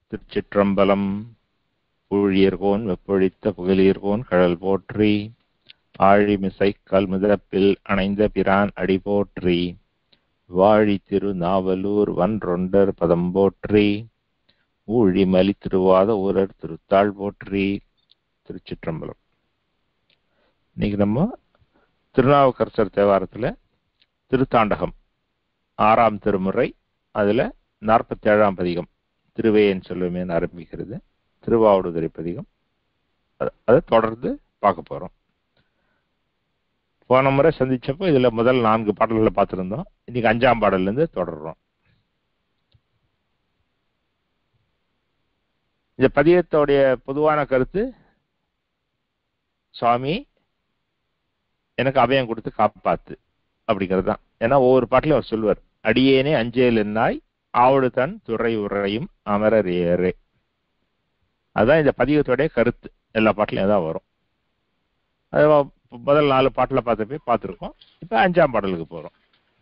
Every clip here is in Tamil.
திருச்சிற்றம்பலம் ஊழியர்கோன் வெப்பொழித்த புகழீர்கோன் கழல் போற்றி ஆழிமிசை கல்முதப்பில் அணைந்த பிரான் அடி போற்றி வாழி திரு நாவலூர் வன்றொண்டர் பதம் போற்றி ஊழி மலி திருவாத ஊரர் திருத்தாள் போற்றி திருச்சிற்றம்பலம் இன்னைக்கு நம்ம திருநாவுக்கரசர் தேவாரத்துல திருத்தாண்டகம் ஆறாம் திருமுறை அதுல நாற்பத்தி ஏழாம் பதிகம் திருவேயன் சொல்லுமேன்னு ஆரம்பிக்கிறது திருவாவடுதுறை பதிகம் அதை தொடர்ந்து பார்க்க போறோம் போன முறை சந்திச்சப்போ இதுல முதல் நான்கு பாடல்களை பார்த்துருந்தோம் இன்னைக்கு அஞ்சாம் பாடல்ல இருந்து தொடர்றோம் இந்த பதியத்தோடைய பொதுவான கருத்து சுவாமி எனக்கு அபயம் கொடுத்து காப்பாத்து அப்படிங்கிறது தான் ஏன்னா ஒவ்வொரு பாட்டிலையும் அவர் சொல்லுவார் அடியேனே அஞ்சேல் என்னாய் ஆவடு தன் துறை உரையும் அமரர் ஏறே அதுதான் இந்த பதிகத்தோடைய கருத்து எல்லா பாட்டிலையும் தான் வரும் அது முதல் நாலு பாட்டில் பார்த்தப்பே பார்த்துருக்கோம் இப்போ அஞ்சாம் பாடலுக்கு போகிறோம்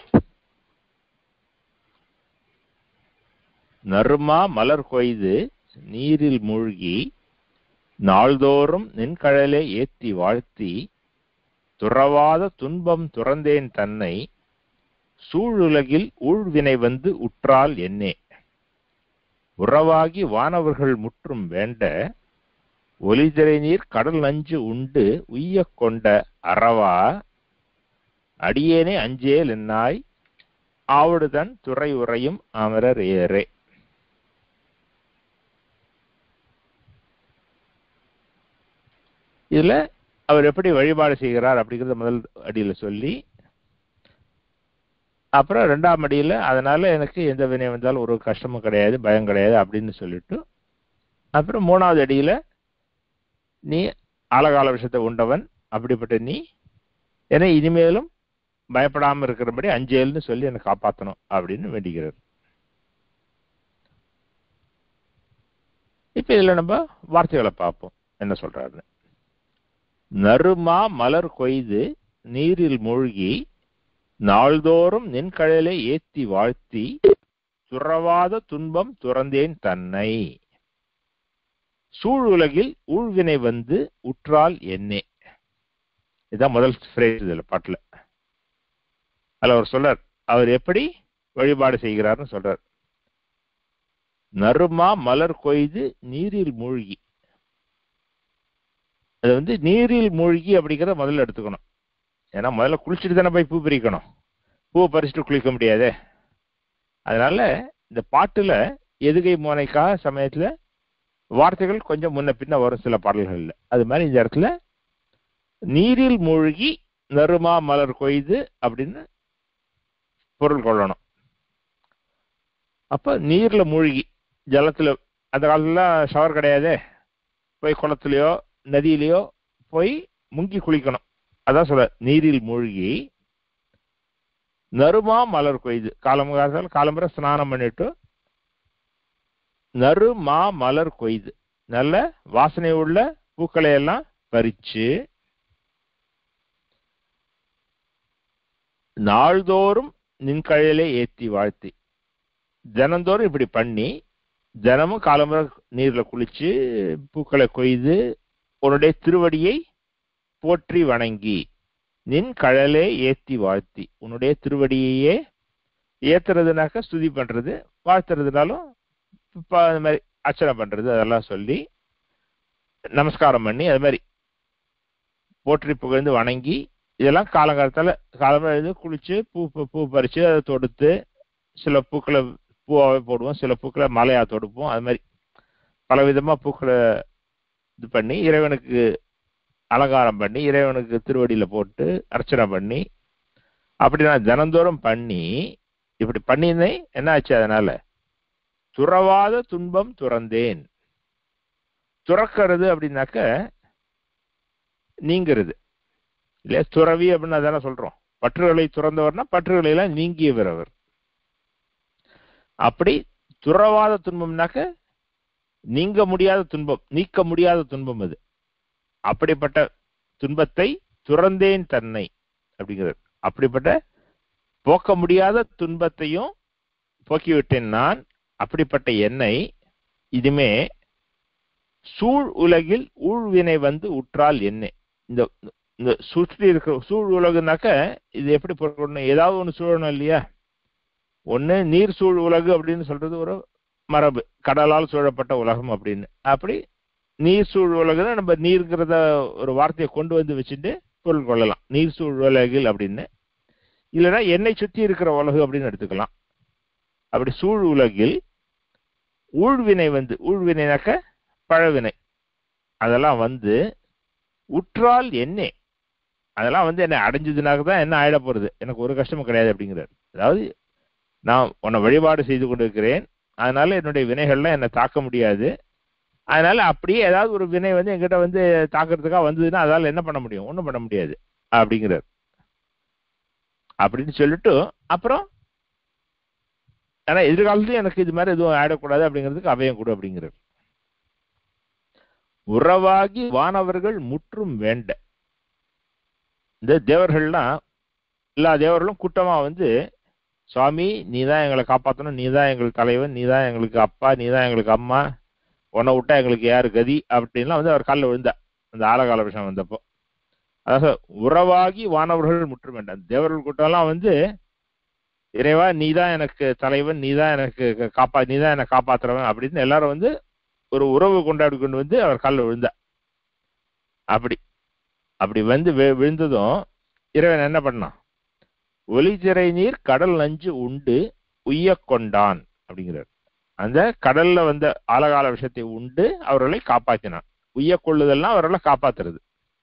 நறுமா மலர் கொய்து நீரில் மூழ்கி நாள்தோறும் நின்கழலே ஏத்தி வாழ்த்தி துறவாத துன்பம் துறந்தேன் தன்னை சூழுலகில் ஊழ்வினை வந்து உற்றால் என்னே உறவாகி வானவர்கள் முற்றும் வேண்ட ஒலிதிரை நீர் கடல் நஞ்சு உண்டு உய்ய கொண்ட அறவா அடியேனே அஞ்சேல் என்னாய் ஆவடுதன் துறை உரையும் அமரர் ஏறே இதுல அவர் எப்படி வழிபாடு செய்கிறார் அப்படிங்கிறத முதல் அடியில சொல்லி அப்புறம் ரெண்டாம் அடியில் அதனால எனக்கு எந்த வினை வந்தாலும் ஒரு கஷ்டமும் கிடையாது பயம் கிடையாது அப்படின்னு சொல்லிட்டு அப்புறம் மூணாவது அடியில் நீ ஆழகால விஷயத்தை உண்டவன் அப்படிப்பட்ட நீ என்னை இனிமேலும் பயப்படாமல் இருக்கிறபடி அஞ்சேல்னு சொல்லி என்னை காப்பாற்றணும் அப்படின்னு வேண்டிக்கிறார் இப்போ இதில் நம்ம வார்த்தைகளை பார்ப்போம் என்ன சொல்றாருன்னு நறுமா மலர் கொய்து நீரில் மூழ்கி நாள்தோறும் நின்கழலை ஏத்தி வாழ்த்தி துறவாத துன்பம் துறந்தேன் தன்னை சூழுலகில் ஊழ்வினை வந்து உற்றால் என்னே இதுதான் முதல் ஃப்ரேஸ் இதுல பாட்டுல அதுல அவர் சொல்றார் அவர் எப்படி வழிபாடு செய்கிறார்னு சொல்றார் நறுமா மலர் கொய்து நீரில் மூழ்கி அது வந்து நீரில் மூழ்கி அப்படிங்கிறத முதல்ல எடுத்துக்கணும் ஏன்னா முதல்ல குளிச்சுட்டு தானே போய் பூ பறிக்கணும் பூவை பறிச்சுட்டு குளிக்க முடியாதே அதனால இந்த பாட்டுல எதுகை மோனைக்கா சமயத்துல வார்த்தைகள் கொஞ்சம் முன்ன பின்ன வரும் சில பாடல்கள்ல அது மாதிரி இந்த இடத்துல நீரில் மூழ்கி நறுமா மலர் கொய்து அப்படின்னு பொருள் கொள்ளணும் அப்ப நீர்ல மூழ்கி ஜலத்துல அந்த காலத்துல ஷவர் கிடையாதே போய் குளத்துலயோ நதியிலையோ போய் முங்கி குளிக்கணும் அதான் சொல்ல நீரில் மூழ்கி நறுமா மலர் கொய்து காலம் காலம்புற ஸ்நானம் பண்ணிட்டு நறு மா மலர் கொய்து நல்ல வாசனை உள்ள பூக்களை எல்லாம் பறிச்சு நாள்தோறும் நின்கழையிலே ஏத்தி வாழ்த்தி தினந்தோறும் இப்படி பண்ணி தினமும் காலம்புற நீர்ல குளிச்சு பூக்களை கொய்து உன்னுடைய திருவடியை போற்றி வணங்கி நின் கழலே ஏத்தி வாழ்த்தி உன்னுடைய திருவடியையே ஏத்துறதுனாக்க ஸ்துதி பண்றது வாழ்த்துறதுனாலும் அது மாதிரி அர்ச்சனை பண்றது அதெல்லாம் சொல்லி நமஸ்காரம் பண்ணி அது மாதிரி போற்றி புகழ்ந்து வணங்கி இதெல்லாம் காலங்காலத்தால காலமாக எழுந்து குளிச்சு பூ பூ பறிச்சு அதை தொடுத்து சில பூக்களை பூவாவே போடுவோம் சில பூக்களை மலையா தொடுப்போம் அது மாதிரி பல விதமா பூக்களை இது பண்ணி இறைவனுக்கு அலங்காரம் பண்ணி இறைவனுக்கு திருவடியில போட்டு அர்ச்சனை பண்ணி அப்படி நான் தினந்தோறும் பண்ணி இப்படி பண்ணியிருந்தேன் என்ன ஆச்சு அதனால துறவாத துன்பம் துறந்தேன் துறக்கிறது அப்படின்னாக்க நீங்கிறது இல்லையா துறவி அப்படின்னு அதானே சொல்றோம் பற்றுகளை துறந்தவர்னா பற்றுகளை எல்லாம் நீங்கியவர் அவர் அப்படி துறவாத துன்பம்னாக்க நீங்க முடியாத துன்பம் நீக்க முடியாத துன்பம் அது அப்படிப்பட்ட துன்பத்தை துறந்தேன் தன்னை அப்படிங்கிறது அப்படிப்பட்ட போக்க முடியாத துன்பத்தையும் போக்கிவிட்டேன் நான் அப்படிப்பட்ட என்னை இதுமே சூழ் உலகில் ஊழ்வினை வந்து உற்றால் என்ன இந்த இந்த சுற்றி இருக்கிற சூழ் உலகுனாக்க இது எப்படி பொருள் ஏதாவது ஒன்று சூழணும் இல்லையா ஒன்று நீர் சூழ் உலகு அப்படின்னு சொல்றது ஒரு மரபு கடலால் சூழப்பட்ட உலகம் அப்படின்னு அப்படி நீர் சூழ் உலகுனா நம்ம நீர்ங்கிறத ஒரு வார்த்தையை கொண்டு வந்து வச்சுட்டு பொருள் கொள்ளலாம் நீர் சூழ் உலகில் அப்படின்னு இல்லைன்னா என்னை சுற்றி இருக்கிற உலகு அப்படின்னு எடுத்துக்கலாம் அப்படி சூழ் உலகில் ஊழ்வினை வந்து ஊழ்வினைனாக்க பழவினை அதெல்லாம் வந்து உற்றால் என்ன அதெல்லாம் வந்து என்ன அடைஞ்சதுனாக்க தான் என்ன ஆயிட போறது எனக்கு ஒரு கஷ்டமும் கிடையாது அப்படிங்கிறார் அதாவது நான் உன்னை வழிபாடு செய்து கொண்டிருக்கிறேன் அதனால என்னுடைய வினைகள்லாம் என்னை தாக்க முடியாது அதனால அப்படியே ஏதாவது ஒரு வினை வந்து என்கிட்ட வந்து தாக்குறதுக்காக வந்ததுன்னா அதால என்ன பண்ண முடியும் ஒன்றும் பண்ண முடியாது அப்படிங்கிறார் அப்படின்னு சொல்லிட்டு அப்புறம் ஆனா எதிர்காலத்துலயும் எனக்கு இது மாதிரி எதுவும் ஆயிடக்கூடாது அப்படிங்கிறதுக்கு அபயம் கொடு அப்படிங்கிறார் உறவாகி வானவர்கள் முற்றும் வேண்ட இந்த தேவர்கள்லாம் எல்லா தேவர்களும் கூட்டமா வந்து சுவாமி நீ தான் எங்களை காப்பாற்றணும் நீ தான் எங்களுக்கு தலைவன் நீ தான் எங்களுக்கு அப்பா நீ தான் எங்களுக்கு அம்மா உன்னை விட்டா எங்களுக்கு யாரு கதி அப்படின்லாம் வந்து அவர் காலில் விழுந்தா அந்த ஆலகால விஷயம் வந்தப்போ அதாவது உறவாகி வானவர்கள் முற்றும் வேண்டாம் தேவர்கள் கூட்டம்லாம் வந்து இறைவா நீ தான் எனக்கு தலைவன் நீ தான் எனக்கு காப்பா நீ தான் என்னை காப்பாத்துறவன் அப்படின்னு எல்லாரும் வந்து ஒரு உறவு கொண்டாடி கொண்டு வந்து அவர் காலில் விழுந்தா அப்படி அப்படி வந்து விழுந்ததும் இறைவன் என்ன பண்ணான் ஒளித்திரை நீர் கடல் நஞ்சு உண்டு உய்ய கொண்டான் அப்படிங்கிறார் அந்த கடல்ல வந்த ஆலகால விஷயத்தை உண்டு அவர்களை காப்பாற்றினான் உய்ய கொள்ளுதல்னா அவர்களை காப்பாத்துறது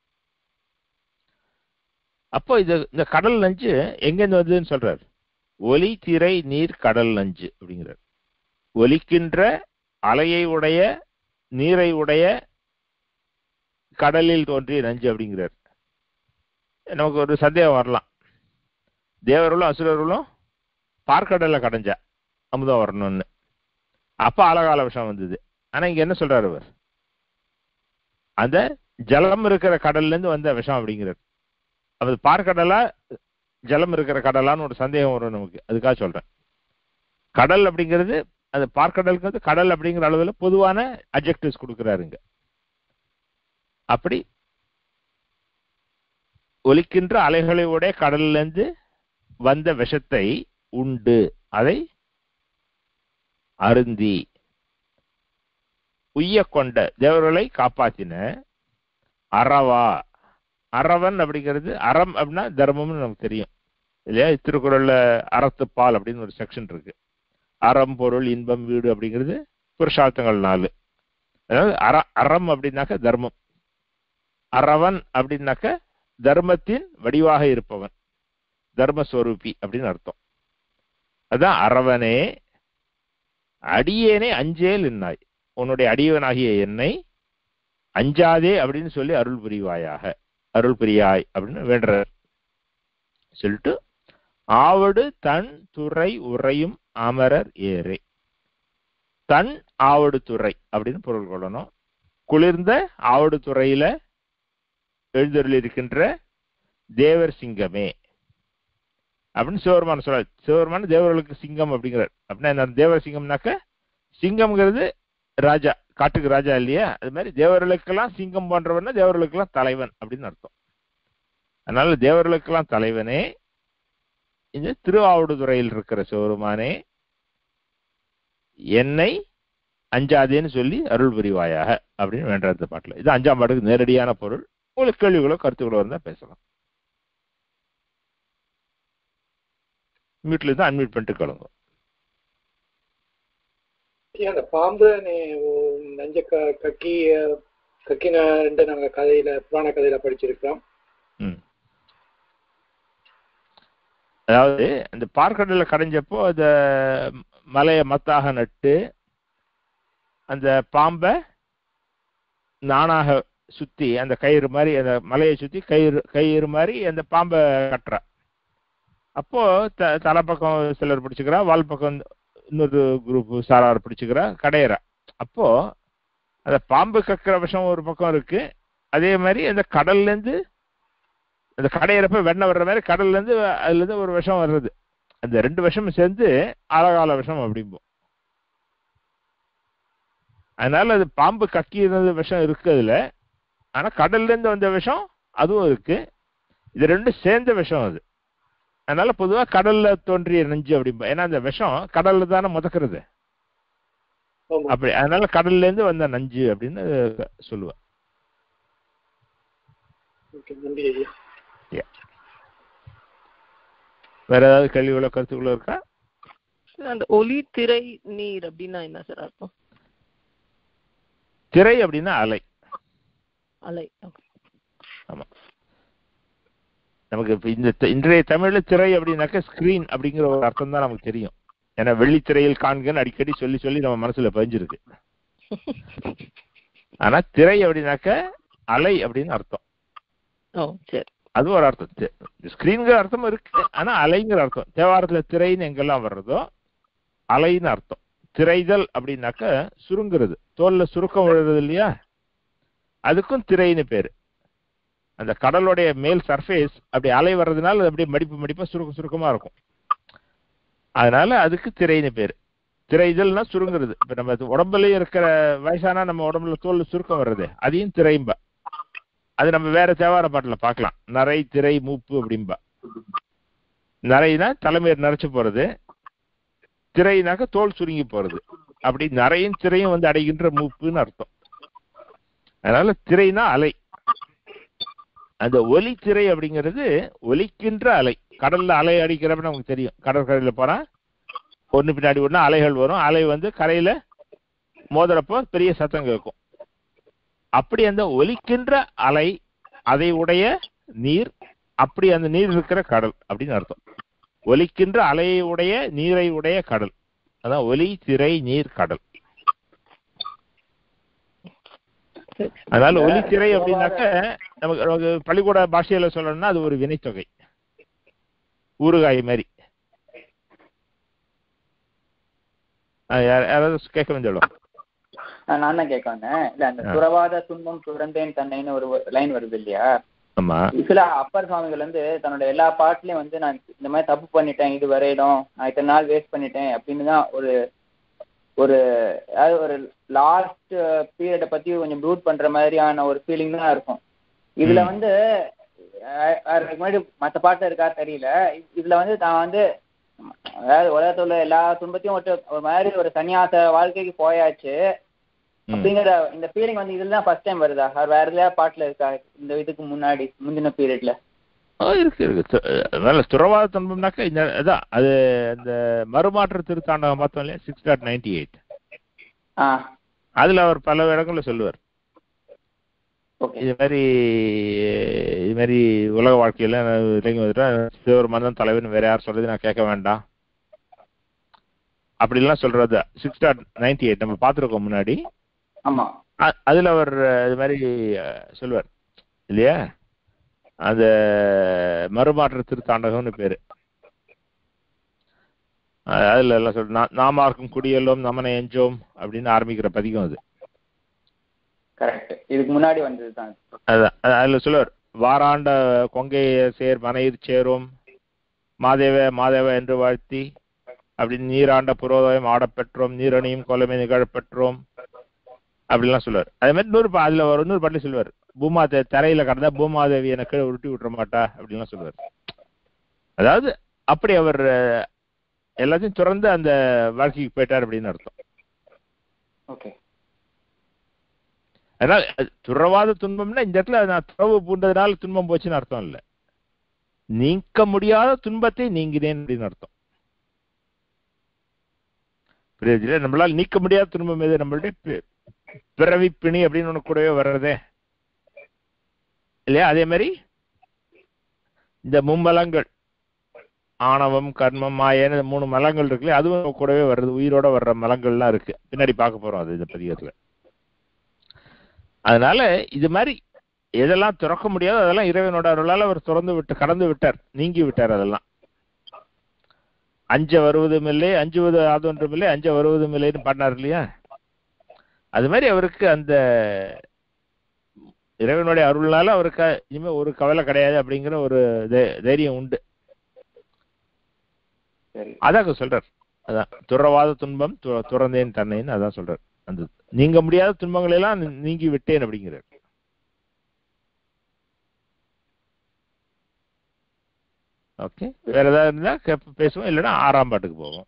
அப்போ இது இந்த கடல் நஞ்சு எங்கேருந்து வந்ததுன்னு சொல்றாரு ஒலி திரை நீர் கடல் நஞ்சு அப்படிங்கிறார் ஒலிக்கின்ற அலையை உடைய நீரை உடைய கடலில் தோன்றிய நஞ்சு அப்படிங்கிறார் நமக்கு ஒரு சந்தேகம் வரலாம் தேவர்களும் அசுரர்களும் பார்க்கடல்ல கடைஞ்சா அமுதம் வரணும்னு அப்ப அழகால விஷம் வந்தது ஆனா இங்க என்ன சொல்றாரு அவர் அந்த ஜலம் இருக்கிற கடல்ல இருந்து வந்த விஷம் அப்படிங்கிறார் அது பார்க்கடலா ஜலம் இருக்கிற கடலான்னு ஒரு சந்தேகம் வரும் நமக்கு அதுக்காக சொல்றேன் கடல் அப்படிங்கிறது அது பார்க்கடலுக்கு வந்து கடல் அப்படிங்கிற அளவுல பொதுவான அப்ஜெக்டிவ்ஸ் கொடுக்குறாருங்க அப்படி ஒலிக்கின்ற அலைகளை உடைய கடல்ல இருந்து வந்த விஷத்தை உண்டு அதை அருந்தி உய்ய கொண்ட தேவர்களை காப்பாத்தின அறவா அறவன் அப்படிங்கிறது அறம் அப்படின்னா தர்மம்னு நமக்கு தெரியும் இல்லையா திருக்குறள்ல அறத்துப்பால் அப்படின்னு ஒரு செக்ஷன் இருக்கு அறம் பொருள் இன்பம் வீடு அப்படிங்கிறது புருஷார்த்தங்கள் நாலு அதாவது அற அறம் அப்படின்னாக்க தர்மம் அறவன் அப்படின்னாக்க தர்மத்தின் வடிவாக இருப்பவன் தர்மஸ்வரூபி அப்படின்னு அர்த்தம் அதான் அறவனே அடியேனே அஞ்சேல் என்னாய் உன்னுடைய அடியவனாகிய என்னை அஞ்சாதே அப்படின்னு சொல்லி அருள் புரிவாயாக அருள் புரியாய் அப்படின்னு வேண்டுறார் சொல்லிட்டு ஆவடு தன் துறை உறையும் அமரர் ஏரே தன் ஆவடு துறை அப்படின்னு பொருள் கொள்ளணும் குளிர்ந்த ஆவடு துறையில எழுந்தருள் இருக்கின்ற தேவர் சிங்கமே அப்படின்னு சிவபெருமான் சொல்றாரு சிவபெருமான் தேவர்களுக்கு சிங்கம் அப்படிங்கிறார் அப்படின்னா என்ன தேவர் சிங்கம்னாக்க சிங்கம்ங்கிறது ராஜா காட்டுக்கு ராஜா இல்லையா அது மாதிரி தேவர்களுக்கெல்லாம் சிங்கம் போன்றவன் தேவர்களுக்கெல்லாம் தலைவன் அப்படின்னு அர்த்தம் அதனால தேவர்களுக்கெல்லாம் தலைவனே இந்த திருவாவடுதுறையில் இருக்கிற சிவபெருமானே என்னை அஞ்சாதேன்னு சொல்லி அருள் புரிவாயாக அப்படின்னு வேண்ட இந்த பாட்டுல இது அஞ்சாம் பாட்டுக்கு நேரடியான பொருள் உங்களுக்கு கேள்விகளோ கருத்துக்களோ இருந்தா பேசலாம் மியூட்ல இருந்து அன்மியூட் பண்ணிட்டு கலங்க அந்த பாம்பு நஞ்ச கக்கி கக்கினு நாங்க கதையில புராண கதையில படிச்சிருக்கிறோம் அதாவது அந்த பார்க்கடல கடைஞ்சப்போ அந்த மலையை மத்தாக நட்டு அந்த பாம்பை நானாக சுத்தி அந்த கயிறு மாதிரி அந்த மலையை சுத்தி கயிறு கயிறு மாதிரி அந்த பாம்பை கட்டுறா அப்போ த தலை பக்கம் சிலர் பிடிச்சிக்கிறா வால் பக்கம் இன்னொரு குரூப் சாரார் பிடிச்சிக்கிறா கடையிறா அப்போ அந்த பாம்பு கக்கிற விஷம் ஒரு பக்கம் இருக்கு அதே மாதிரி அந்த கடல்ல இருந்து அந்த கடையிறப்ப வெண்ணெய் வர்ற மாதிரி கடல்ல இருந்து அதுல இருந்து ஒரு விஷம் வர்றது அந்த ரெண்டு விஷமும் சேர்ந்து அழகால விஷம் அப்படிம்போம் அதனால அது பாம்பு கக்கினது விஷம் இருக்கு அதுல ஆனா கடல்ல இருந்து வந்த விஷம் அதுவும் இருக்கு இது ரெண்டும் சேர்ந்த விஷம் அது அதனால பொதுவா கடல்ல தோன்றிய நெஞ்சு அப்படிம்பா ஏன்னா அந்த விஷம் கடல்ல தானே முதக்கிறது ஆமா அப்படி அதனால கடல்ல இருந்து வந்த நஞ்சு அப்படின்னு சொல்லுவேன் ஓகே நன்றி ஐயா வேற ஏதாவது கேள்விகளோ கருத்துக்களோ இருக்கா அந்த ஒளி திரை நீர் அப்படின்னா என்ன சார் அர்த்தம் திரை அப்படின்னா அலை அலை okay. ஆமா நமக்கு இப்ப இந்த த- இன்றைய தமிழ்ல திரை அப்படின்னாக்க ஸ்கிரீன் அப்படிங்கிற ஒரு அர்த்தம் தான் நமக்கு தெரியும் ஏன்னா வெள்ளித்திரையில் காண்கன்னு அடிக்கடி சொல்லி சொல்லி நம்ம மனசுல பதிஞ்சிருக்கு ஆனா திரை அப்படின்னாக்க அலை அப்படின்னு அர்த்தம் ஓ சரி அது ஒரு அர்த்தம் ஸ்கிரீன்கிற அர்த்தம் இருக்கு ஆனா அலைங்கிற அர்த்தம் தேவாரத்துல திரைன்னு எங்கெல்லாம் வர்றதோ அலைன்னு அர்த்தம் திரைதல் அப்படின்னாக்க சுருங்குறது தோல்ல சுருக்கம் விழுறது இல்லையா அதுக்கும் திரைன்னு பேரு அந்த கடலுடைய மேல் சர்ஃபேஸ் அப்படி அலை வர்றதுனால அது அப்படியே மடிப்பு மடிப்பா சுருக்க சுருக்கமா இருக்கும் அதனால அதுக்கு திரைன்னு பேரு திரைதல்னா சுருங்குறது இப்ப நம்ம இது உடம்புலயே இருக்கிற வயசானா நம்ம உடம்புல தோல்ல சுருக்கம் வர்றது அதையும் திரைம்பா அது நம்ம வேற தேவார பாட்டுல பார்க்கலாம் நரை திரை மூப்பு அப்படிம்பா நரைனா தலைமையர் நரைச்சு போறது திரைனாக்க தோல் சுருங்கி போறது அப்படி நரையும் திரையும் வந்து அடைகின்ற மூப்புன்னு அர்த்தம் அதனால திரைனா அலை அந்த ஒலி திரை அப்படிங்கிறது ஒலிக்கின்ற அலை கடல்ல அலை அடிக்கிறப்ப நமக்கு தெரியும் கடற்கரையில போனா ஒண்ணு பின்னாடி ஒண்ணு அலைகள் வரும் அலை வந்து கரையில மோதுறப்போ பெரிய சத்தம் கேட்கும் அப்படி அந்த ஒலிக்கின்ற அலை அதை உடைய நீர் அப்படி அந்த நீர் இருக்கிற கடல் அப்படின்னு அர்த்தம் ஒலிக்கின்ற அலையை உடைய நீரை உடைய கடல் அதான் ஒலி திரை நீர் கடல் சரி அதனால ஒலி திரை அப்படின்னாக்க நமக்கு நமக்கு பள்ளிக்கூட பாஷையில சொல்லணும்னா அது ஒரு வினைத்தொகை ஊறுகாய் மாதிரி அஹ் யார்- யாராவது கேட்க வேண்டியோம் ஆஹ் நான் தான் கேட்க வந்தேன் இல்ல அந்த ஆ. துறவாத துன்பம் துறந்தேன் தன்னைன்னு ஒரு லைன் வருது இல்லையா ஆமா சில அப்பர் சுவாமிகள் வந்து தன்னோட எல்லா பாட்டுலயும் வந்து நான் இந்த மாதிரி தப்பு பண்ணிட்டேன் இது வரையிலும் நான் இத்தனை நாள் வேஸ்ட் பண்ணிட்டேன் அப்படின்னு தான் ஒரு ஒரு அதாவது ஒரு லாஸ்ட் பீரியடை பத்தி கொஞ்சம் ப்ரூட் பண்ற மாதிரியான ஒரு ஃபீலிங் தான் இருக்கும் இதுல ம். வந்து அஹ், அதுக்கு முன்னாடி மற்ற பாட்டு இருக்கா தெரியல இ- இதுல வந்து நான் வந்து அதாவது உலகத்துல உள்ள எல்லா துன்பத்தையும் விட்டு ஒரு மாதிரி ஒரு சன்னியாச வாழ்க்கைக்கு போயாச்சு ம். அப்படிங்கிற இந்த ஃபீலிங் வந்து இதுல தான் ஃபர்ஸ்ட் டைம் வருதா அவர் வேற எதாவது பாட்டுல இருக்கா இந்த இதுக்கு முன்னாடி முந்தின பீரியட்ல ஆ, இருக்கு இருக்கு து- அதனால துறவாத துன்பம்னாக்க இந்த அதான் அது அந்த மறுமாற்ற திருத்தாண்டகம் பார்த்தோம் இல்லையா சிக்ஸ் டாட் நைன்டி எயிட் ஆ அதுல அவர் பல இடங்கள்ல சொல்லுவார் ஓகே இது மாதிரி இது மாதிரி உலக வாழ்க்கையில நான் இலங்கை வந்துட்டா சிவபெருமான் தான் தலைவன் வேற யார் சொல்றது நான் கேட்க வேண்டாம் அப்படிலாம் சொல்றது சிக்ஸ் டாட் நைன்டி எயிட் நம்ம பார்த்துருக்கோம் முன்னாடி ஆமா அ- அதுல அவர் அஹ், இது மாதிரி அஹ், சொல்லுவார் இல்லையா அந்த மறுமாற்ற திருத்தாண்டகம்னு பேரு அஹ், அதுல எல்லாம் சொல் நா- நாமார்க்கும் குடியெல்லோம் நமனை எஞ்சோம் அப்படின்னு ஆரம்பிக்கிற பதிகம் அது கரெக்ட் இதுக்கு முன்னாடி வந்தது தான் அதான் அது- அதுல சொல்லுவார் வாராண்ட கொங்கைய சேர் மனையிற் சேரும் மாதேவ மாதேவ என்று வாழ்த்தி அப்படின்னு நீராண்ட புரோதயம் ஆடப்பெற்றோம் நீரணியும் கொலமை நிகழப்பெற்றோம் அப்படிலாம் சொல்லுவார் அதே மாதிரி நூறு பா அதுல ஒரு நூறு பாட்டில் சொல்லுவார் பூமா தே தரையில கடந்தா பூமாதேவி எனக்கு கீழே உருட்டி விட்டுற மாட்டா அப்படின்லாம் சொல்லுவார் அதாவது அப்படி அவர் அஹ், எல்லாத்தையும் திறந்து அந்த வாழ்க்கைக்கு போயிட்டார் அப்படின்னு அர்த்தம் ஓகே அதனால அது துறவாத துன்பம்னா இந்த இடத்துல நான் துறவு பூண்டதுனால துன்பம் போச்சுன்னு அர்த்தம் இல்ல நீக்க முடியாத துன்பத்தை நீங்கினேன் அப்படின்னு அர்த்தம் புரியுது நம்மளால நீக்க முடியாத துன்பம் எது நம்மளுடைய பி- பிறவி பிணி அப்படின்னு ஒண்ணு கூடவே வர்றதே இல்லையா அதே மாதிரி இந்த மும்மலங்கள் ஆணவம் கர்மம் மாயன்னு இந்த மூணு மலங்கள் இருக்கு இல்லையா அதுவும் நம்ம கூடவே வர்றது உயிரோட வர்ற மலங்கள்லாம் இருக்கு பின்னாடி பார்க்க போறோம் அது இந்த பதிகத்துல அதனால இது மாதிரி எதெல்லாம் திறக்க முடியாதோ அதெல்லாம் இறைவனோட அருளால் அவர் திறந்து விட்டு கடந்து விட்டார் நீங்கி விட்டார் அதெல்லாம் அஞ்ச வருவதும் இல்லை அஞ்சுவது ஆதொன்றும் இல்லை அஞ்ச வருவதும் இல்லைன்னு பாடினார் இல்லையா அது மாதிரி அவருக்கு அந்த இறைவனுடைய அருள்னால அவருக்கு இனிமே ஒரு கவலை கிடையாது அப்படிங்கிற ஒரு தை- தைரியம் உண்டு சரி அதான் சொல்றார் அதான் துறவாத துன்பம் து- துறந்தேன் தன்னைன்னு அதான் சொல்றார் அந்த நீங்க முடியாத துன்பங்களை எல்லாம் நீ- நீங்கி விட்டேன் அப்படிங்கிறார் ஓகே வேற ஏதாவது இருந்தா கேப்ப- பேசுவோம் இல்லைன்னா ஆறாம் பாட்டுக்கு போவோம்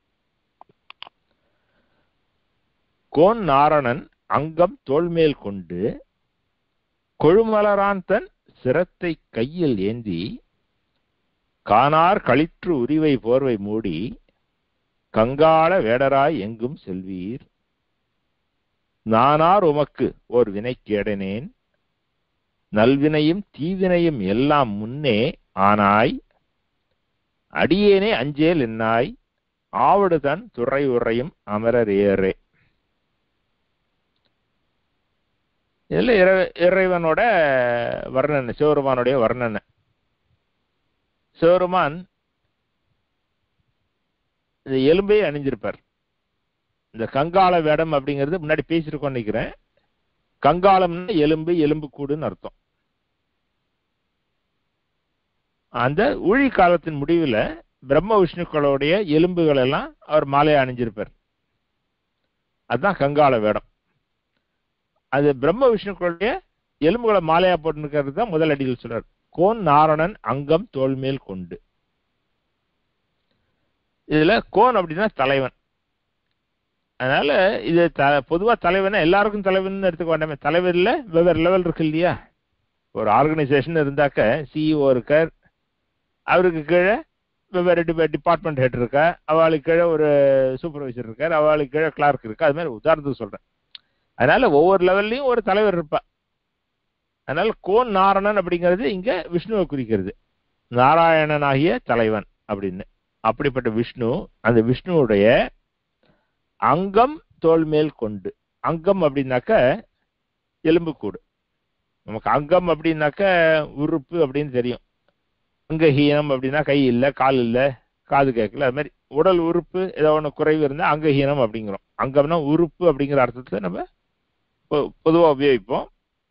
கோன் நாரணன் அங்கம் தோள்மேல் கொண்டு கொழுமலரான் தன் சிரத்தை கையில் ஏந்தி காணார் களிற்று உரிவை போர்வை மூடி கங்காள வேடராய் எங்கும் செல்வீர் நானார் உமக்கு ஓர் வினைக்கேடனேன் நல்வினையும் தீவினையும் எல்லாம் முன்னே ஆனாய் அடியேனே அஞ்சேல் என்னாய் ஆவடுதன் துறை உறையும் அமரர் ஏறே இதுல இறை- இறைவனோட வர்ணனை சிவருமானுடைய வர்ணனை சிவருமான் இந்த எலும்பை அணிஞ்சிருப்பார் இந்த கங்காள வேடம் அப்படிங்கிறது முன்னாடி பேசியிருக்கோம் நினைக்கிறேன் கங்காளம்னா எலும்பு எலும்பு கூடுன்னு அர்த்தம் அந்த ஊழி காலத்தின் முடிவுல பிரம்ம விஷ்ணுக்களுடைய எலும்புகள் எல்லாம் அவர் மாலையை அணிஞ்சிருப்பார் அதுதான் கங்காள வேடம் அது பிரம்ம விஷ்ணுக்களுடைய எலும்புகளை மாலையா போட்டுருக்கிறது தான் முதல் அடியில் சொல்றார் கோன் நாரணன் அங்கம் தோள்மேல் கொண்டு இதுல கோன் அப்படின்னா தலைவன் அதனால இது த பொதுவா தலைவனை எல்லாருக்கும் தலைவன் எடுத்துக்க வேண்டாமே தலைவர்ல வெவ்வேறு லெவல் இருக்கு இல்லையா ஒரு ஆர்கனைசேஷன் இருந்தாக்க சிஇஓ இருக்கார் அவருக்கு கீழே வெவ்வேறு டிபார்ட்மெண்ட் ஹெட் இருக்கா அவளுக்கு கீழே ஒரு சூப்பர்வைசர் இருக்கார் அவளுக்கு கீழே கிளார்க் இருக்கா அது மாதிரி உதாரணத்துக்கு சொல்றேன் அதனால ஒவ்வொரு லெவல்லையும் ஒரு தலைவர் இருப்பா அதனால கோன் நாரணன் அப்படிங்கிறது இங்க விஷ்ணுவை குறிக்கிறது நாராயணனாகிய தலைவன் அப்படின்னு அப்படிப்பட்ட விஷ்ணு அந்த விஷ்ணுவுடைய அங்கம் தோல் மேல் கொண்டு அங்கம் அப்படின்னாக்க எலும்புக்கூடு நமக்கு அங்கம் அப்படின்னாக்க உறுப்பு அப்படின்னு தெரியும் அங்கஹீனம் அப்படின்னா கை இல்லை கால் இல்லை காது கேட்கல அது மாதிரி உடல் உறுப்பு ஏதோ ஒன்று குறைவு இருந்தால் அங்கஹீனம் அப்படிங்கிறோம் அங்கம்னா உறுப்பு அப்படிங்கிற அர்த்தத்தில் நம்ம பொதுவாக உபயோகிப்போம்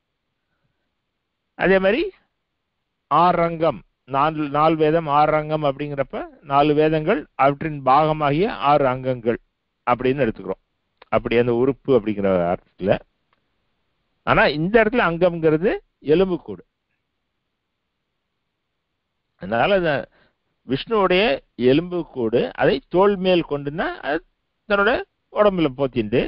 அதே மாதிரி ஆறங்கம் நாலு நாலு வேதம் ஆறு அங்கம் அப்படிங்கிறப்ப நாலு வேதங்கள் அவற்றின் பாகமாகிய ஆறு அங்கங்கள் அப்படின்னு எடுத்துக்கிறோம் அப்படி அந்த உறுப்பு அப்படிங்கிற அர்த்தத்தில் ஆனா இந்த இடத்துல அங்கம்ங்கிறது எலும்புக்கூடு அதனால இந்த விஷ்ணுவுடைய எலும்புக்கூடு அதை தோல் மேல் கொண்டுன்னா அது தன்னோட உடம்புல போத்திண்டு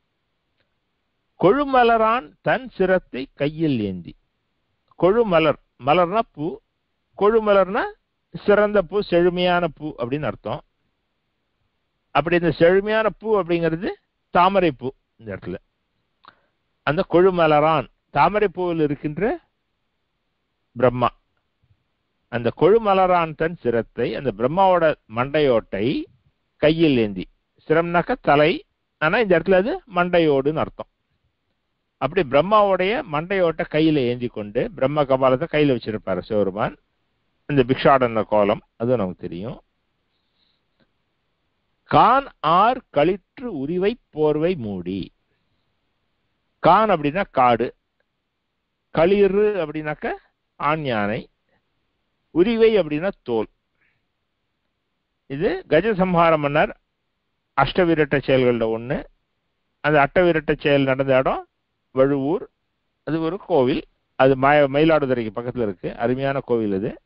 கொழுமலரான் தன் சிரத்தை கையில் ஏந்தி கொழுமலர் மலர்னா பூ கொழுமலர்னா சிறந்த பூ செழுமையான பூ அப்படின்னு அர்த்தம் அப்படி இந்த செழுமையான பூ அப்படிங்கிறது தாமரை பூ இந்த இடத்துல அந்த கொழுமலரான் தாமரை பூவில் இருக்கின்ற பிரம்மா அந்த கொழுமலரான் தன் சிரத்தை அந்த பிரம்மாவோட மண்டையோட்டை கையில் ஏந்தி சிரம்னாக்க தலை ஆனா இந்த இடத்துல அது மண்டையோடுன்னு அர்த்தம் அப்படி பிரம்மாவுடைய மண்டையோட்ட கையில ஏந்தி கொண்டு பிரம்ம கபாலத்தை கையில வச்சிருப்பாரு சிவருமான் இந்த பிக்ஷாடன கோலம் அதுவும் நமக்கு தெரியும் கான் ஆர் களிற்று உரிவை போர்வை மூடி கான் அப்படின்னா காடு களிறு அப்படின்னாக்க ஆண் யானை உரிவை அப்படின்னா தோல் இது கஜசம்ஹார மன்னர் அஷ்டவிரட்ட செயல்களில் ஒன்று அந்த அட்டவிரட்ட செயல் நடந்த இடம் வழுவூர் அது ஒரு கோவில் அது மய மயிலாடுதுறைக்கு பக்கத்தில் இருக்கு அருமையான கோவில் அது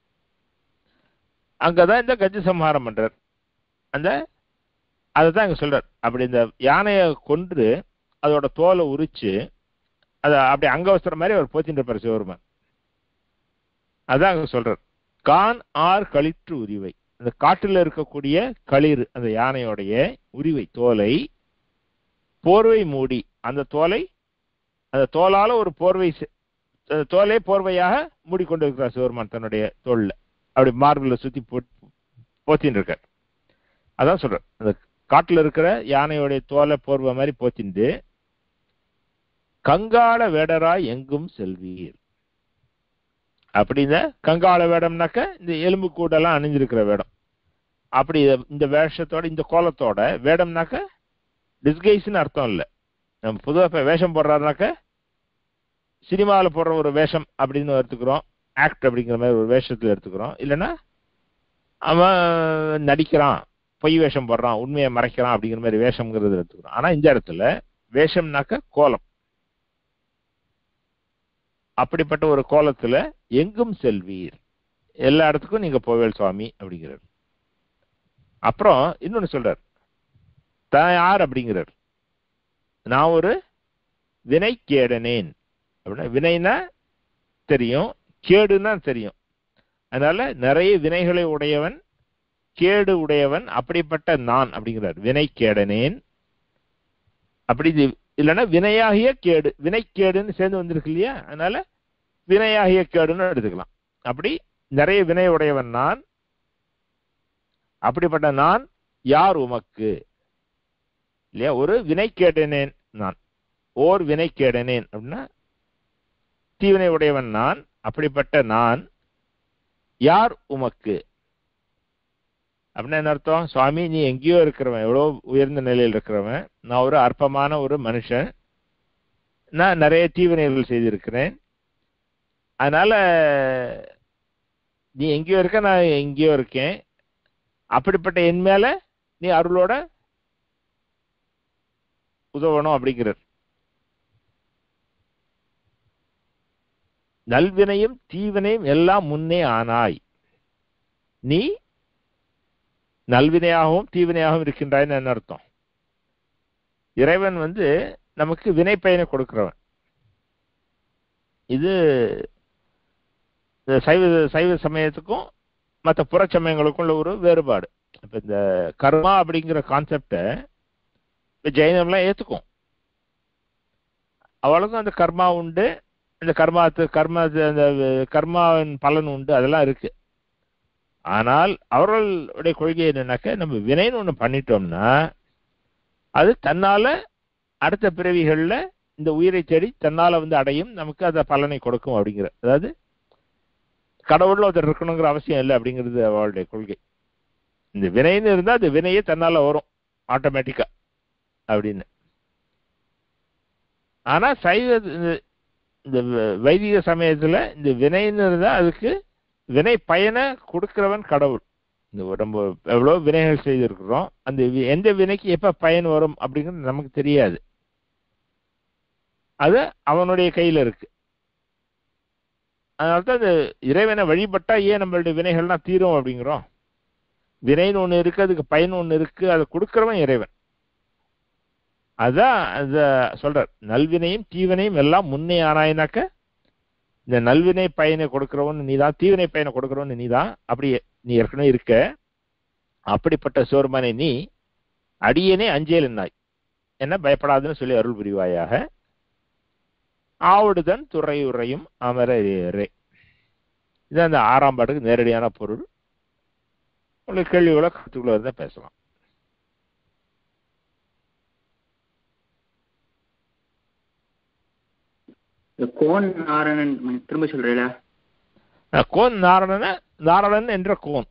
அங்கதான் இந்த கஜசம்ஹாரம் பண்றார் அந்த அதை தான் இங்க சொல்றார் அப்படி இந்த யானையை கொன்று அதோட தோலை உரிச்சு அதை அப்படி அங்கவஸ்திரம் மாதிரி அவர் போத்திட்டு இருப்பார் சிவருமன் அதான் அங்க சொல்றார் கான் ஆர் களிற்று உரிவை அந்த காட்டில் இருக்கக்கூடிய களிர் அந்த யானையோடைய உரிவை தோலை போர்வை மூடி அந்த தோலை அந்த தோலால ஒரு போர்வை அந்த தோலை போர்வையாக மூடிக்கொண்டு இருக்கிறார் சிவருமான் தன்னுடைய தோல்ல அப்படி மார்பில் சுத்தி போத்தின்னு இருக்கார் அதான் சொல்ற அந்த காட்டுல இருக்கிற யானையோடைய தோலை போர்வை மாதிரி போத்திண்டு கங்காள வேடராய் எங்கும் செல்வீர் அப்படின்னா கங்காள வேடம்னாக்க இந்த எலும்பு கூடெல்லாம் அணிஞ்சிருக்கிற வேடம் அப்படி இந்த வேஷத்தோட இந்த கோலத்தோட வேடம்னாக்க டிஸ்கைஸ்னு அர்த்தம் இல்லை நம்ம பொதுவாக இப்போ வேஷம் போடுறாருனாக்க சினிமாவில் போடுற ஒரு வேஷம் அப்படின்னு எடுத்துக்கிறோம் ஆக்ட் அப்படிங்கிற மாதிரி ஒரு வேஷத்தில் எடுத்துக்கிறோம் இல்லைன்னா அவன் நடிக்கிறான் பொய் வேஷம் போடுறான் உண்மையை மறைக்கிறான் அப்படிங்கிற மாதிரி வேஷம்ங்கிறது எடுத்துக்கிறோம் ஆனால் இந்த இடத்துல வேஷம்னாக்க கோலம் அப்படிப்பட்ட ஒரு கோலத்துல எங்கும் செல்வீர் எல்லா இடத்துக்கும் நீங்க போவேல் சுவாமி அப்படிங்கிறார் அப்புறம் இன்னொன்னு சொல்றார் தான் யார் அப்படிங்கிறார் நான் ஒரு வினை கேடனேன் அப்படின்னா வினைனா தெரியும் கேடுன்னா தெரியும் அதனால நிறைய வினைகளை உடையவன் கேடு உடையவன் அப்படிப்பட்ட நான் அப்படிங்கிறார் வினை கேடனேன் அப்படி இது இல்லைன்னா வினையாகிய கேடு வினை கேடுன்னு சேர்ந்து வந்திருக்கு இல்லையா அதனால வினையாகிய கேடுன்னு எடுத்துக்கலாம் அப்படி நிறைய வினை உடையவன் நான் அப்படிப்பட்ட நான் யார் உமக்கு இல்லையா ஒரு வினை கேடனேன் நான் ஓர் வினை கேடனேன் அப்படின்னா தீவினை உடையவன் நான் அப்படிப்பட்ட நான் யார் உமக்கு அப்படின்னா என்ன அர்த்தம் சுவாமி நீ எங்கேயோ இருக்கிறவன் எவ்வளோ உயர்ந்த நிலையில் இருக்கிறவன் நான் ஒரு அற்பமான ஒரு மனுஷன் நான் நிறைய தீவினைகள் செய்திருக்கிறேன் அதனால நீ எங்கேயோ இருக்க நான் எங்கேயோ இருக்கேன் அப்படிப்பட்ட என் மேல நீ அருளோட உதவணும் அப்படிங்கிறார் நல்வினையும் தீவினையும் எல்லாம் முன்னே ஆனாய் நீ நல்வினையாகவும் தீவினையாகவும் இருக்கின்றாய்ன்னு என்ன அர்த்தம் இறைவன் வந்து நமக்கு வினை பயனை கொடுக்கிறவன் இது இந்த சைவ சைவ சமயத்துக்கும் மற்ற புற சமயங்களுக்கும் உள்ள ஒரு வேறுபாடு இப்போ இந்த கர்மா அப்படிங்கிற கான்செப்டை இப்போ ஜெயினம்லாம் ஏற்றுக்கும் அவளுக்கும் அந்த கர்மா உண்டு இந்த கர்மாத்து கர்மா அந்த கர்மாவின் பலன் உண்டு அதெல்லாம் இருக்கு ஆனால் அவர்களுடைய கொள்கை என்னன்னாக்க நம்ம வினைன்னு ஒன்று பண்ணிட்டோம்னா அது தன்னால அடுத்த பிறவிகளில் இந்த உயிரை தேடி தன்னால வந்து அடையும் நமக்கு அந்த பலனை கொடுக்கும் அப்படிங்கிற அதாவது கடவுள்ல ஒருத்தர் இருக்கணுங்கிற அவசியம் இல்லை அப்படிங்கிறது அவளுடைய கொள்கை இந்த வினைன்னு இருந்தால் அது வினையே தன்னால வரும் ஆட்டோமேட்டிக்கா அப்படின்னு ஆனா சைவ இந்த வைதிக சமயத்துல இந்த வினைன்னு இருந்தா அதுக்கு வினை பயனை கொடுக்கிறவன் கடவுள் இந்த நம்ம எவ்வளவு வினைகள் செய்திருக்கிறோம் அந்த எந்த வினைக்கு எப்ப பயன் வரும் அப்படிங்கிறது நமக்கு தெரியாது அது அவனுடைய கையில இருக்கு அதனால்தான் இந்த இறைவனை வழிபட்டா ஏன் நம்மளுடைய வினைகள்லாம் தீரும் அப்படிங்கிறோம் வினைன்னு ஒண்ணு இருக்கு அதுக்கு பயன் ஒண்ணு இருக்கு அதை கொடுக்கிறவன் இறைவன் அதான் அத சொல்றார் நல்வினையும் தீவினையும் எல்லாம் முன்னே ஆனாயினாக்க இந்த நல்வினை பயனை கொடுக்கிறவன் நீதான் தீவினை பயனை கொடுக்கிறவன் நீதான் அப்படி நீ ஏற்கனவே இருக்க அப்படிப்பட்ட சோர்மனை நீ அடியனே அஞ்சேல் நாய் என்ன பயப்படாதுன்னு சொல்லி அருள் புரிவாயாக ஆவுடுதன் துறையுறையும் அமரரே இது அந்த ஆறாம் பாட்டுக்கு நேரடியான பொருள் உங்களுக்கு கேள்விகளோ கருத்துக்களோ இருந்தால் பேசலாம் கோன் நாராயணன் திரும்ப சொல்றீங்களா கோன் நாராயண நாராயணன் என்ற கோன்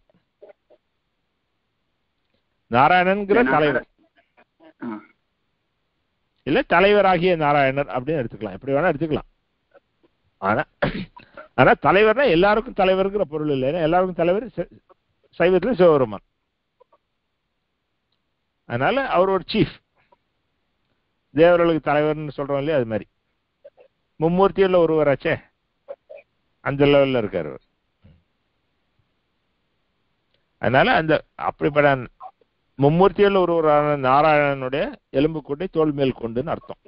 நாராயணன்கிற தலைவர் இல்ல தலைவராகிய நாராயணர் அப்படின்னு எடுத்துக்கலாம் எப்படி வேணா எடுத்துக்கலாம் ஆனா ஆனா தலைவர்னா எல்லாருக்கும் தலைவருங்கிற பொருள் இல்லை ஏன்னா எல்லாருக்கும் தலைவர் சைவத்துல சிவபெருமான் அதனால அவர் ஒரு சீஃப் தேவர்களுக்கு தலைவர்னு சொல்றோம் இல்லையா அது மாதிரி மும்மூர்த்தியில் ஒருவராச்சே அந்த லெவல்ல இருக்காரு அவர் அதனால அந்த அப்படிப்பட்ட மும்மூர்த்தியில் ஒருவரான நாராயணனுடைய எலும்பு கொண்டை தோல் மேல் கொண்டுன்னு அர்த்தம்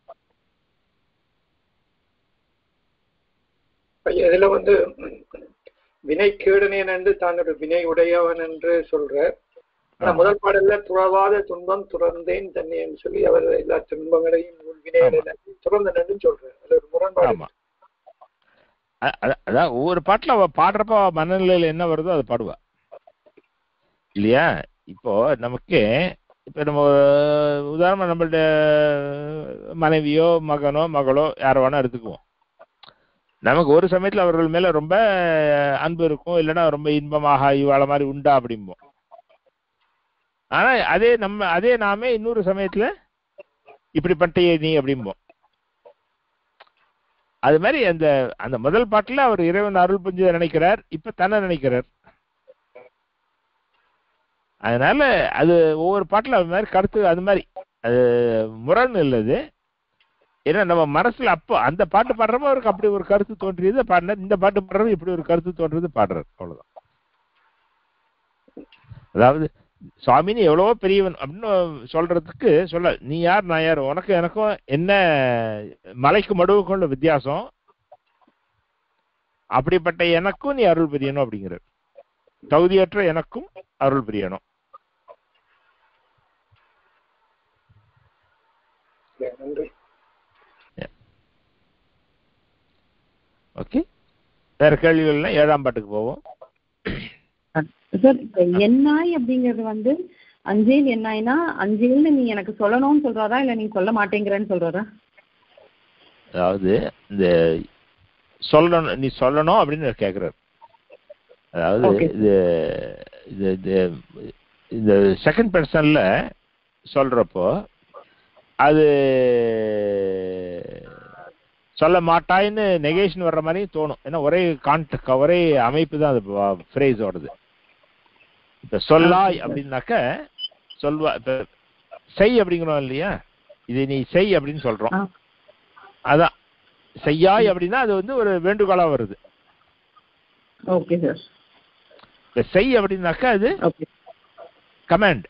இதுல வந்து வினை கேடனேன் என்று தான் ஒரு வினை உடையவன் என்று சொல்ற முதல் பாடல்ல துறவாத துன்பம் துறந்தேன் தண்ணி என்று சொல்லி அவர் எல்லா துன்பங்களையும் வினைகளை துறந்தனன்னு சொல்றாரு அது ஒரு முரண்பாடு ஆமா அதான் ஒவ்வொரு பாட்டுல அவ பாடுறப்ப மனநிலையில என்ன வருதோ அதை பாடுவா இல்லையா இப்போ நமக்கு இப்ப நம்ம உதாரணமா நம்மள்ட மனைவியோ மகனோ மகளோ யார வேணா எடுத்துக்குவோம் நமக்கு ஒரு சமயத்துல அவர்கள் மேல ரொம்ப அன்பு இருக்கும் இல்லைன்னா ரொம்ப இன்பமாக இவாள மாதிரி உண்டா அப்படிம்போம் ஆனா அதே நம்ம அதே நாமே இன்னொரு சமயத்துல இப்படி பண்ணிட்டே நீ அப்படிம்போம் அது மாதிரி அந்த அந்த முதல் பாட்டுல அவர் இறைவன் அருள் புரிஞ்சதை நினைக்கிறார் இப்ப தன்னை நினைக்கிறார் அதனால அது ஒவ்வொரு பாட்டுல அது மாதிரி கருத்து அது மாதிரி அது முரண் இல்லது ஏன்னா நம்ம மனசுல அப்போ அந்த பாட்டு பாடுறப்ப அவருக்கு அப்படி ஒரு கருத்து தோன்றியது பாடினார் இந்த பாட்டு பாடுறப்ப இப்படி ஒரு கருத்து தோன்றது பாடுறாரு அவ்வளவுதான் அதாவது சுவாமின்னு எவ்வளவோ பெரியவன் அப்படின்னு சொல்றதுக்கு சொல்ல நீ யார் நான் யார் உனக்கு எனக்கும் என்ன மலைக்கு மடுவுக்கும் உள்ள வித்தியாசம் அப்படிப்பட்ட எனக்கும் நீ அருள் புரியணும் அப்படிங்கிறார் தகுதியற்ற எனக்கும் அருள் புரியணும் நன்றி ஓகே வேற கேள்விகள்னா ஏழாம் பாட்டுக்கு போவோம் சார் இப்ப எண்ணாய் அப்படிங்கிறது வந்து அஞ்சேல் எண்ணாய்னா அஞ்சேல்னு நீ எனக்கு சொல்லணும்னு சொல்றாரா இல்ல நீ சொல்ல மாட்டேங்கிறன்னு சொல்றாரா அதாவது இந்த சொல்லணும் நீ சொல்லணும் அப்படின்னு கேட்குறாரு அதாவது Okay. இது இது இது இந்த செகண்ட் பர்சன்ல சொல்றப்போ அது சொல்ல மாட்டாய்ன்னு நெகேஷன் வர்ற மாதிரி தோணும் ஏன்னா ஒரே கான்ட் ஒரே அமைப்பு தான் அது ஃப்ரேஸோடது இப்ப சொல்லாய் அப்படின்னாக்க சொல்வா இப்ப செய் அப்படிங்கிறோம் இல்லையா இது நீ செய் அப்படின்னு சொல்றோம் ஆ. அதான் செய்யாய் அப்படின்னா அது வந்து ஒரு வேண்டுகோளா வருது ஓகே சார் இப்ப செய் அப்படின்னாக்கா அது ஓகே கமாண்ட்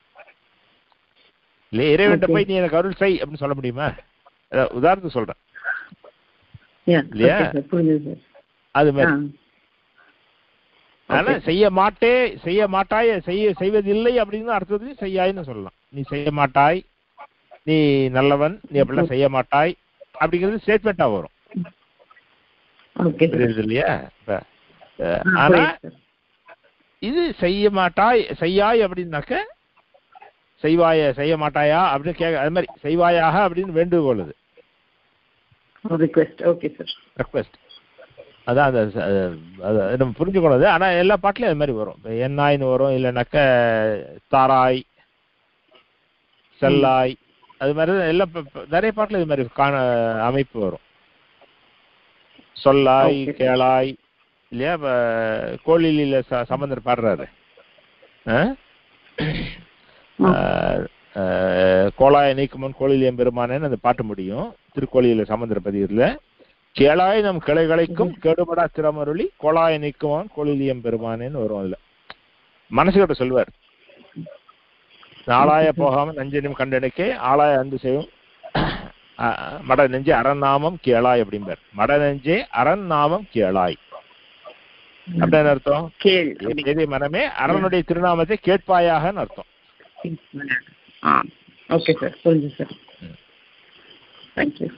இல்ல இறைவன்ட்ட Okay. போய் நீ எனக்கு அருள் செய் அப்படின்னு சொல்ல முடியுமா அதான் உதாரணத்துக்கு சொல்றேன் இல்லையா? ஓகே சார் புரிஞ்சுது சார் அது ஆ மாதிரி ஆனா Okay. செய்ய மாட்டே செய்ய மாட்டாய் செய்ய செய்வதில்லை அப்படின்னு அர்த்தத்தையும் செய்யாய்ன்னு சொல்லலாம் நீ செய்ய மாட்டாய் நீ நல்லவன் நீ அப்படிலாம் செய்ய மாட்டாய் அப்படிங்கிறது ஸ்டேட்மெண்டா வரும் ஓகே சார் புரியுது இல்லையா இப்ப, அஹ், ஆ, ஆனா புரியுது சார் இது செய்ய மாட்டாய் செய்யாய் அப்படின்னாக்க செய்வாய செய்ய மாட்டாயா அப்படின்னு கேட்க அது மாதிரி செய்வாயாக அப்படின்னு வேண்டுகோள் அது ரிக்வெஸ்ட் ஓகே சார் ரெக்வெஸ்ட் அதான் அந்த ச- அது அது நம்ம புரிஞ்சுக்கணும் அது ஆனா எல்லா பாட்டுலயும் அது மாதிரி வரும் இப்போ என்னாய்னு வரும் இல்லைனாக்க தாராய் செல்லாய் அது மாதிரி தான் எல்லா ப- ப- நிறைய பாட்டுல இது மாதிரி காண அமைப்பு வரும் சொல்லாய் Okay. கேளாய் இல்லையா இப்ப கோழிலில ச சம்பந்தர் பாடுறாரு ஆ? ஆ. ஆஹ், ஆஹ், கோலாய நீக்குமன் கோழில் எம்பெருமானேன்னு அந்த பாட்டு முடியும் திருக்கோழியில சம்பந்தர பதிவில் கேளாய் நம் கிளைகளைக்கும் கெடுபடா திறமருளி கோலாய நீக்குவான் கோழில் எம்பெருமானேன்னு வரும் அதுல மனசுகிட்ட சொல்வார் நாளாய போகாம நஞ்சனும் கண்டனுக்கே ஆளாய அன்பு செய்யும் அஹ், மட நெஞ்சே அறநாமம் கேளாய் அப்படிம்பார் மட நெஞ்சே அறநாமம் கேளாய் அப்படின்னு அர்த்தம் கேள் எதை மனமே அரணுடைய திருநாமத்தை கேட்பாயாகன்னு அர்த்தம் ஆ ஓகே சார் புரிஞ்சு சார் தேங்க்யூ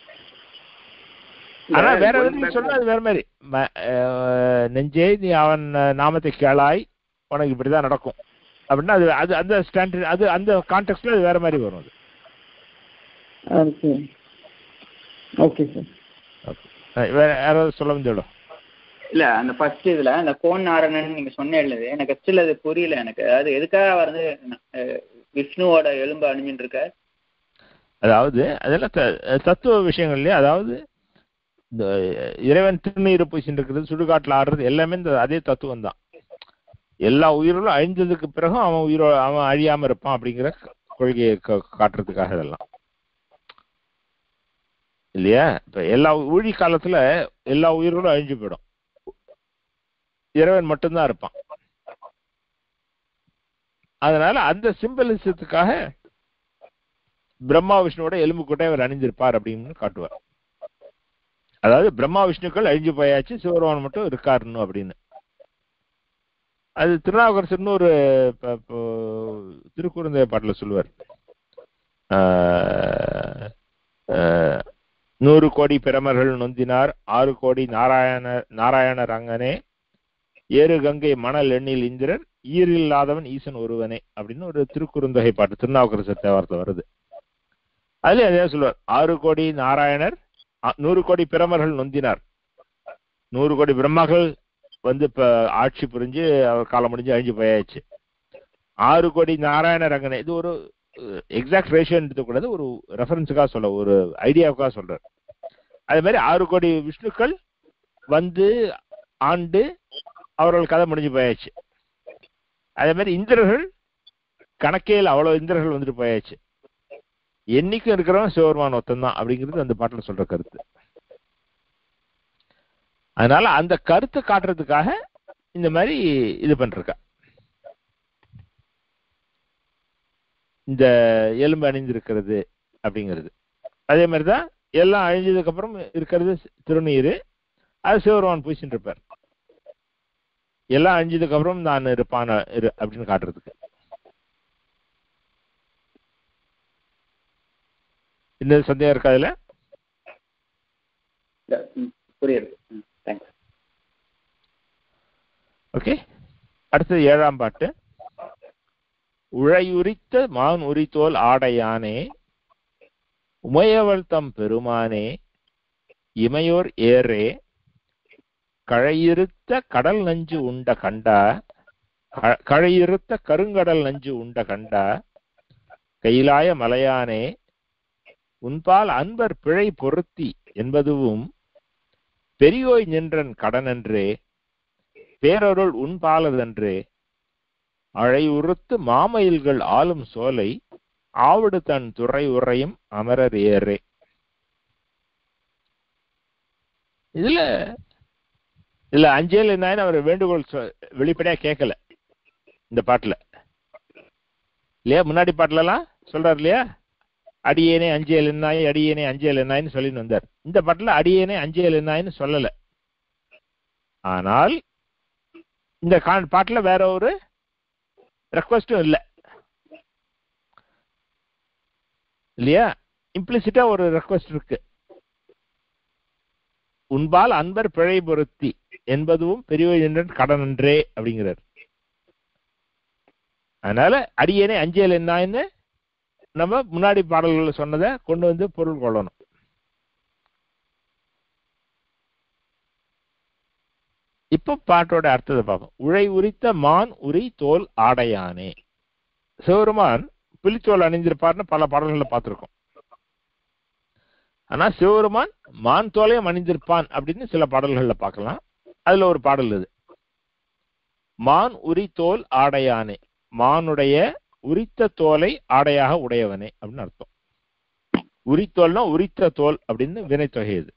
ஆனா வேற எதுவும் சொன்னா அது வேற மாதிரி ம- அஹ், நெஞ்சே நீ அவன் நாமத்தை கேளாய் உனக்கு இப்படிதான் நடக்கும் அப்படின்னா அது அது அந்த ஸ்டாண்டர்ட் அது அந்த கான்டெக்ட்ல அது வேற மாதிரி வரும் அது ஓகே ஓகே சார் அஹ், வேற யாராவது சொல்ல முடியும் இல்ல அந்த ஃபர்ஸ்ட் இதுல அந்த கோன் நாரணன் நீங்க சொன்னேன் எனக்கு ஸ்டில் அது புரியல எனக்கு அது எதுக்காக வந்து அஹ், விஷ்ணுவோட எலும்பு அணிஞ்சுட்டு இருக்க அதாவது அதெல்லாம் த- தத்துவ விஷயங்கள் இல்லையா அதாவது இந்த இறைவன் திருநீரை பூசிட்டு இருக்கிறது சுடுகாட்டுல ஆடுறது எல்லாமே இந்த அதே தத்துவம் தான் எல்லா உயிர்களும் அழிஞ்சதுக்கு பிறகும் அவன் உயிரோ அவன் அழியாம இருப்பான் அப்படிங்கிற கொள்கையை கா- காட்டுறதுக்காக இதெல்லாம் இல்லையா இப்ப எல்லா ஊழி காலத்துல எல்லா உயிர்களும் அழிஞ்சு போயிடும் இறைவன் மட்டும்தான் இருப்பான் அதனால அந்த சிம்பலிசத்துக்காக பிரம்மா விஷ்ணுவோட எலும்பு கூட்டை அவர் அணிஞ்சிருப்பார் அப்படின்னு காட்டுவார் அதாவது பிரம்மா விஷ்ணுக்கள் அழிஞ்சு போயாச்சு சிவபெருமான் மட்டும் இருக்காருன்னு அப்படின்னு அது திருநாவுக்கரசர்னு ஒரு ப- ப- திருக்குறுந்தை பாட்டுல சொல்லுவார் ஆஹ், ஆஹ், நூறு கோடி பிரமர்கள் நொந்தினார் ஆறு கோடி நாராயண நாராயண ரங்கனே ஏறு கங்கை மணல் எண்ணில் இந்திரர் ஈரில்லாதவன் ஈசன் ஒருவனே அப்படின்னு ஒரு திருக்குறுந்தொகை பாட்டு திருநாவுக்கரசர் தேவாரத்தை வருது அதுல அதே சொல்லுவார் ஆறு கோடி நாராயணர் அ- நூறு கோடி பிரமர்கள் நொந்தினார் நூறு கோடி பிரம்மகள் வந்து இப்ப ஆட்சி புரிஞ்சு அவர் காலம் முடிஞ்சு அழிஞ்சு போயாச்சு ஆறு கோடி நாராயண ரங்கனே இது ஒரு எக்ஸாக்ட் ரேஷியோ எடுத்துக்கூடாது ஒரு ரெஃபரன்ஸுக்காக சொல்ல ஒரு ஐடியாவுக்காக சொல்றார் அதே மாதிரி ஆறு கோடி விஷ்ணுக்கள் வந்து ஆண்டு அவர்கள் கதை முடிஞ்சு போயாச்சு அதே மாதிரி இந்திரர்கள் கணக்கே இல்லை அவ்வளவு இந்திரர்கள் வந்துட்டு போயாச்சு என்னைக்கும் இருக்கிறவன் சிவபெருமான் ஒத்தந்தான் அப்படிங்கிறது அந்த பாட்டுல சொல்ற கருத்து அதனால அந்த கருத்தை காட்டுறதுக்காக இந்த மாதிரி இது பண்றக்கா இந்த எலும்பு அணிந்திருக்கிறது அப்படிங்கிறது அதே மாதிரி தான் எல்லாம் அழிஞ்சதுக்கு அப்புறம் இருக்கிறது திருநீர் அது சிவபெருமான் பூசின்னு இருப்பார் எல்லாம் அழிஞ்சதுக்கு அப்புறம் நான் இருப்பான் இரு அப்படின்னு காட்டுறதுக்கு இன்னும் சந்தேகம் இருக்கா அதுல இல்ல, ம், புரியுது ம் தேங்க்ஸ் ஓகே அடுத்தது ஏழாம் பாட்டு உழையுரித்த மான் உரித்தோல் ஆடையானே உமையவள் தம் பெருமானே இமையோர் ஏரே கழையிருத்த கடல் நஞ்சு உண்ட கண்டா க- கழையிருத்த கருங்கடல் நஞ்சு உண்ட கண்டா கைலாய மலையானே உன்பால் அன்பர் பிழை பொருத்தி என்பதுவும் பெரியோய் நின்றன் கடனன்றே பேரருள் உன்பாலதன்றே அழையுறுத்து மாமயில்கள் ஆளும் சோலை ஆவிடு தன் துறை உறையும் அமரர் ஏறே இதுல இதுல அஞ்சேல் என்ன அவர் வேண்டுகோள் சொ- வெளிப்படையா கேட்கல இந்த பாட்டுல இல்லையா முன்னாடி பாட்டுலலாம் சொல்றாரு இல்லையா அடியேனே அஞ்சேல் என்னாய் அடியேனே அஞ்சேல் என்னாயின்னு சொல்லின்னு வந்தார் இந்த பாட்டுல அடியேனே அஞ்சேல் என்னாயின்னு சொல்லல ஆனால் இந்த கா- பாட்டுல வேற ஒரு ரெக்வஸ்டும் இல்ல இல்லையா இம்ப்ளிசிட்டா ஒரு ரெக்வஸ்ட் இருக்கு உன்பால் அன்பர் பிழை பொருத்தி என்பதும் பெரியவர் என்ற கடனன்றே அப்படிங்கிறார் அதனால அடியேனே அஞ்சல் என்னான்னு நம்ம முன்னாடி பாடல்கள் சொன்னதை கொண்டு வந்து பொருள் கொள்ளணும் இப்ப பாட்டோட அர்த்தத்தை பார்ப்போம் உழை உரித்த மான் உரி தோல் ஆடையானே சிவருமான் புலித்தோல் அணிந்திருப்பார்னு பல பாடல்களை பார்த்திருக்கோம் ஆனா சிவபெருமான் மான் தோலையும் அணிந்திருப்பான் அப்படின்னு சில பாடல்கள்ல பார்க்கலாம் அதுல ஒரு பாடல் இது மான் உரி தோல் ஆடையானே மானுடைய உரித்த தோலை ஆடையாக உடையவனே அப்படின்னு அர்த்தம் உரித்தோல்னா உரித்த தோல் அப்படின்னு வினைத்தொகை இது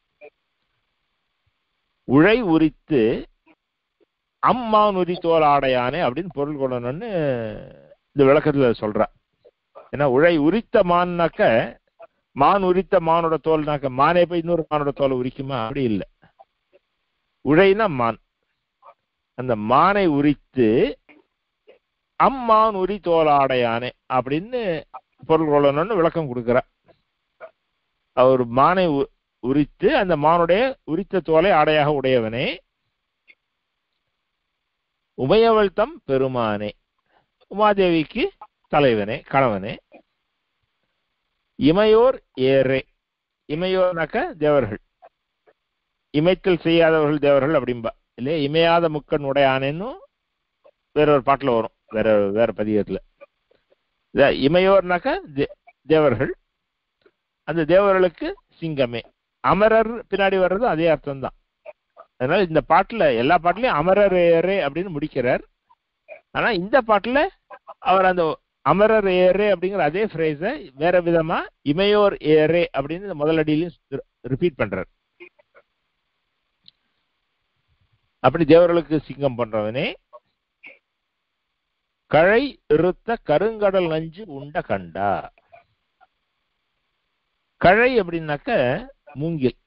உழை உரித்து அம்மான் உரி தோல் ஆடையானே அப்படின்னு பொருள் கொள்ளணும்னு இந்த விளக்கத்துல சொல்றா ஏன்னா உழை உரித்த மான்னாக்க மான் உரித்த மானோட தோல்னாக்க மானே போய் இன்னொரு மானோட தோலை உரிக்குமா அப்படி இல்லை உழைனா மான் அந்த மானை உரித்து அம்மான் உரி தோலாடையானே அப்படின்னு பொருள் கொள்ளணும்னு விளக்கம் கொடுக்குறா அவர் மானை உ- உரித்து அந்த மானுடைய உரித்த தோலை ஆடையாக உடையவனே உமையவள் தம் பெருமானே உமாதேவிக்கு தலைவனே கணவனே இமையோர் ஏரே இமையோர்னாக்க தேவர்கள் இமைத்தல் செய்யாதவர்கள் தேவர்கள் அப்படிம்பா இல்லையா இமையாத முக்கன் உடையானேன்னு வேற ஒரு பாட்டுல வரும் வேற வேற பதிகத்துல இத இமையோர்னாக்க தே- தேவர்கள் அந்த தேவர்களுக்கு சிங்கமே அமரர் பின்னாடி வர்றதும் அதே அர்த்தம் தான் அதனால இந்த பாட்டுல எல்லா பாட்டுலயும் அமரர் ஏரே அப்படின்னு முடிக்கிறார் ஆனா இந்த பாட்டுல அவர் அந்த அமரர் ஏரே அப்படிங்கிற அதே ஃப்ரேஸை வேற விதமா இமையோர் ஏரே அப்படின்னு இந்த முதல் அடியிலையும் ரிப்பீட் பண்றார் அப்படி தேவர்களுக்கு சிங்கம் பண்றவனே கழை இருத்த கருங்கடல் நஞ்சு உண்ட கண்டா கழை அப்படின்னாக்க மூங்கில்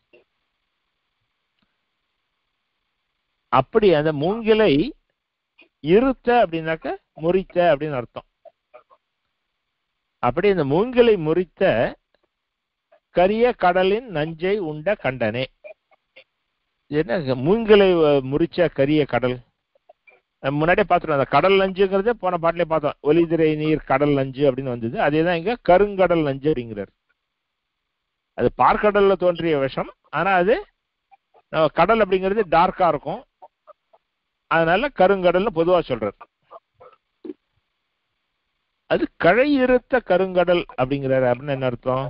அப்படி அந்த மூங்கிலை இருத்த அப்படின்னாக்க முறித்த அப்படின்னு அர்த்தம் அப்படி இந்த மூங்கிலை முறித்த கரிய கடலின் நஞ்சை உண்ட கண்டனே இது என்ன மூங்கிலை அஹ், முறிச்ச கரிய கடல் அஹ், முன்னாடியே பார்த்துட்டோம் அந்த கடல் நஞ்சுங்கிறதே போன பாட்டிலே பார்த்தோம் ஒலிதிரை நீர் கடல் நஞ்சு அப்படின்னு வந்தது அதே தான் இங்க கருங்கடல் நஞ்சு அப்படிங்கிறார் அது பார்க்கடல்ல தோன்றிய விஷம் ஆனா அது அஹ், கடல் அப்படிங்கிறது டார்க்கா இருக்கும் அதனால கருங்கடல்னு பொதுவா சொல்றார் அது கழையிருத்த கருங்கடல் அப்படிங்கிறாரு அப்படின்னு என்ன அர்த்தம்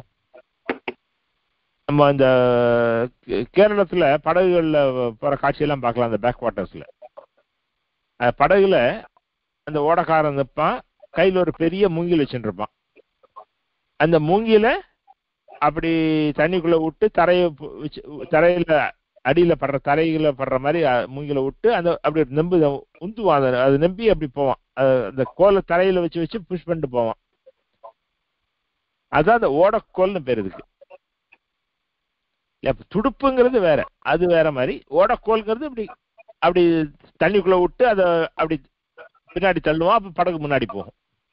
நம்ம இந்த கே- கேரளத்துல படகுகள்ல போற காட்சியெல்லாம் பார்க்கலாம் அந்த பேக் வாட்டர்ஸ்ல படகுல அந்த ஓடக்காரன் இருப்பான் கையில ஒரு பெரிய மூங்கில் வச்சுட்டு இருப்பான் அந்த மூங்கில அப்படி தண்ணிக்குள்ள விட்டு தரைய பு- வச்சு தரையில அடியில படுற தரையில படுற மாதிரி அ, மூங்கில விட்டு அந்த அப்படி நெம்பு உந்துவான் அதை அது நம்பி அப்படி போவான் அது அந்த கோலை தரையில வச்சு வச்சு புஷ் பண்ணிட்டு போவான் அதான் அந்த ஓடக்கோல்னு பேர் இதுக்கு இல்ல, அப்ப துடுப்புங்கிறது வேற அது வேற மாதிரி ஓடக்கோல்ங்கிறது இப்படி அப்படி தண்ணிக்குள்ள விட்டு அதை அப்படி பின்னாடி தள்ளுவான் அப்ப படகு முன்னாடி போகும்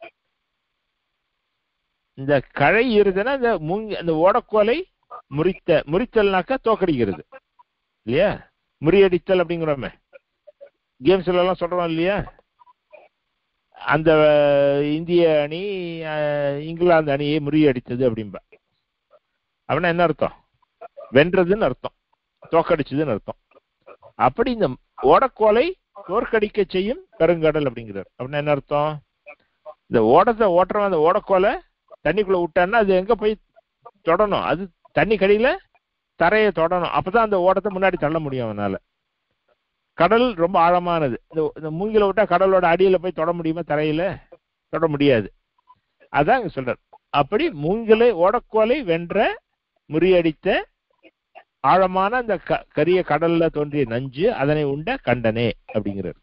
இந்த கழை இருதுன்னா இந்த மூங்கி அந்த ஓடக்கோலை முறித்த முறித்தல்னாக்கா தோக்கடிக்கிறது இல்லையா முறியடித்தல் அப்படிங்கிறோமே கேம்ஸ்ல எல்லாம் சொல்றோம் இல்லையா அந்த அஹ், இந்திய அணி அஹ், இங்கிலாந்து அணியை முறியடித்தது அப்படிம்பா அப்படின்னா என்ன அர்த்தம் வென்றதுன்னு அர்த்தம் தோக்கடிச்சதுன்னு அர்த்தம் அப்படி இந்த ஓடக்கோலை தோற்கடிக்க செய்யும் பெருங்கடல் அப்படிங்கிறார் அப்படின்னா என்ன அர்த்தம் இந்த ஓடத்தை ஓட்டுறவன் அந்த ஓடக்கோலை தண்ணிக்குள்ள விட்டான்னா அது எங்க போய் தொடணும் அது தண்ணி கடியில தரையை தொடணும் அப்பதான் அந்த ஓடத்தை முன்னாடி தள்ள முடியும் அவனால கடல் ரொம்ப ஆழமானது இந்த இந்த மூங்கில விட்டா கடலோட அடியில போய் தொட முடியுமா தரையில தொட முடியாது அதான் இங்க சொல்றார் அப்படி மூங்கிலை ஓடக்கோலை வென்ற முறியடித்த ஆழமான அந்த க- கரிய கடல்ல தோன்றிய நஞ்சு அதனை உண்ட கண்டனே அப்படிங்கிறார்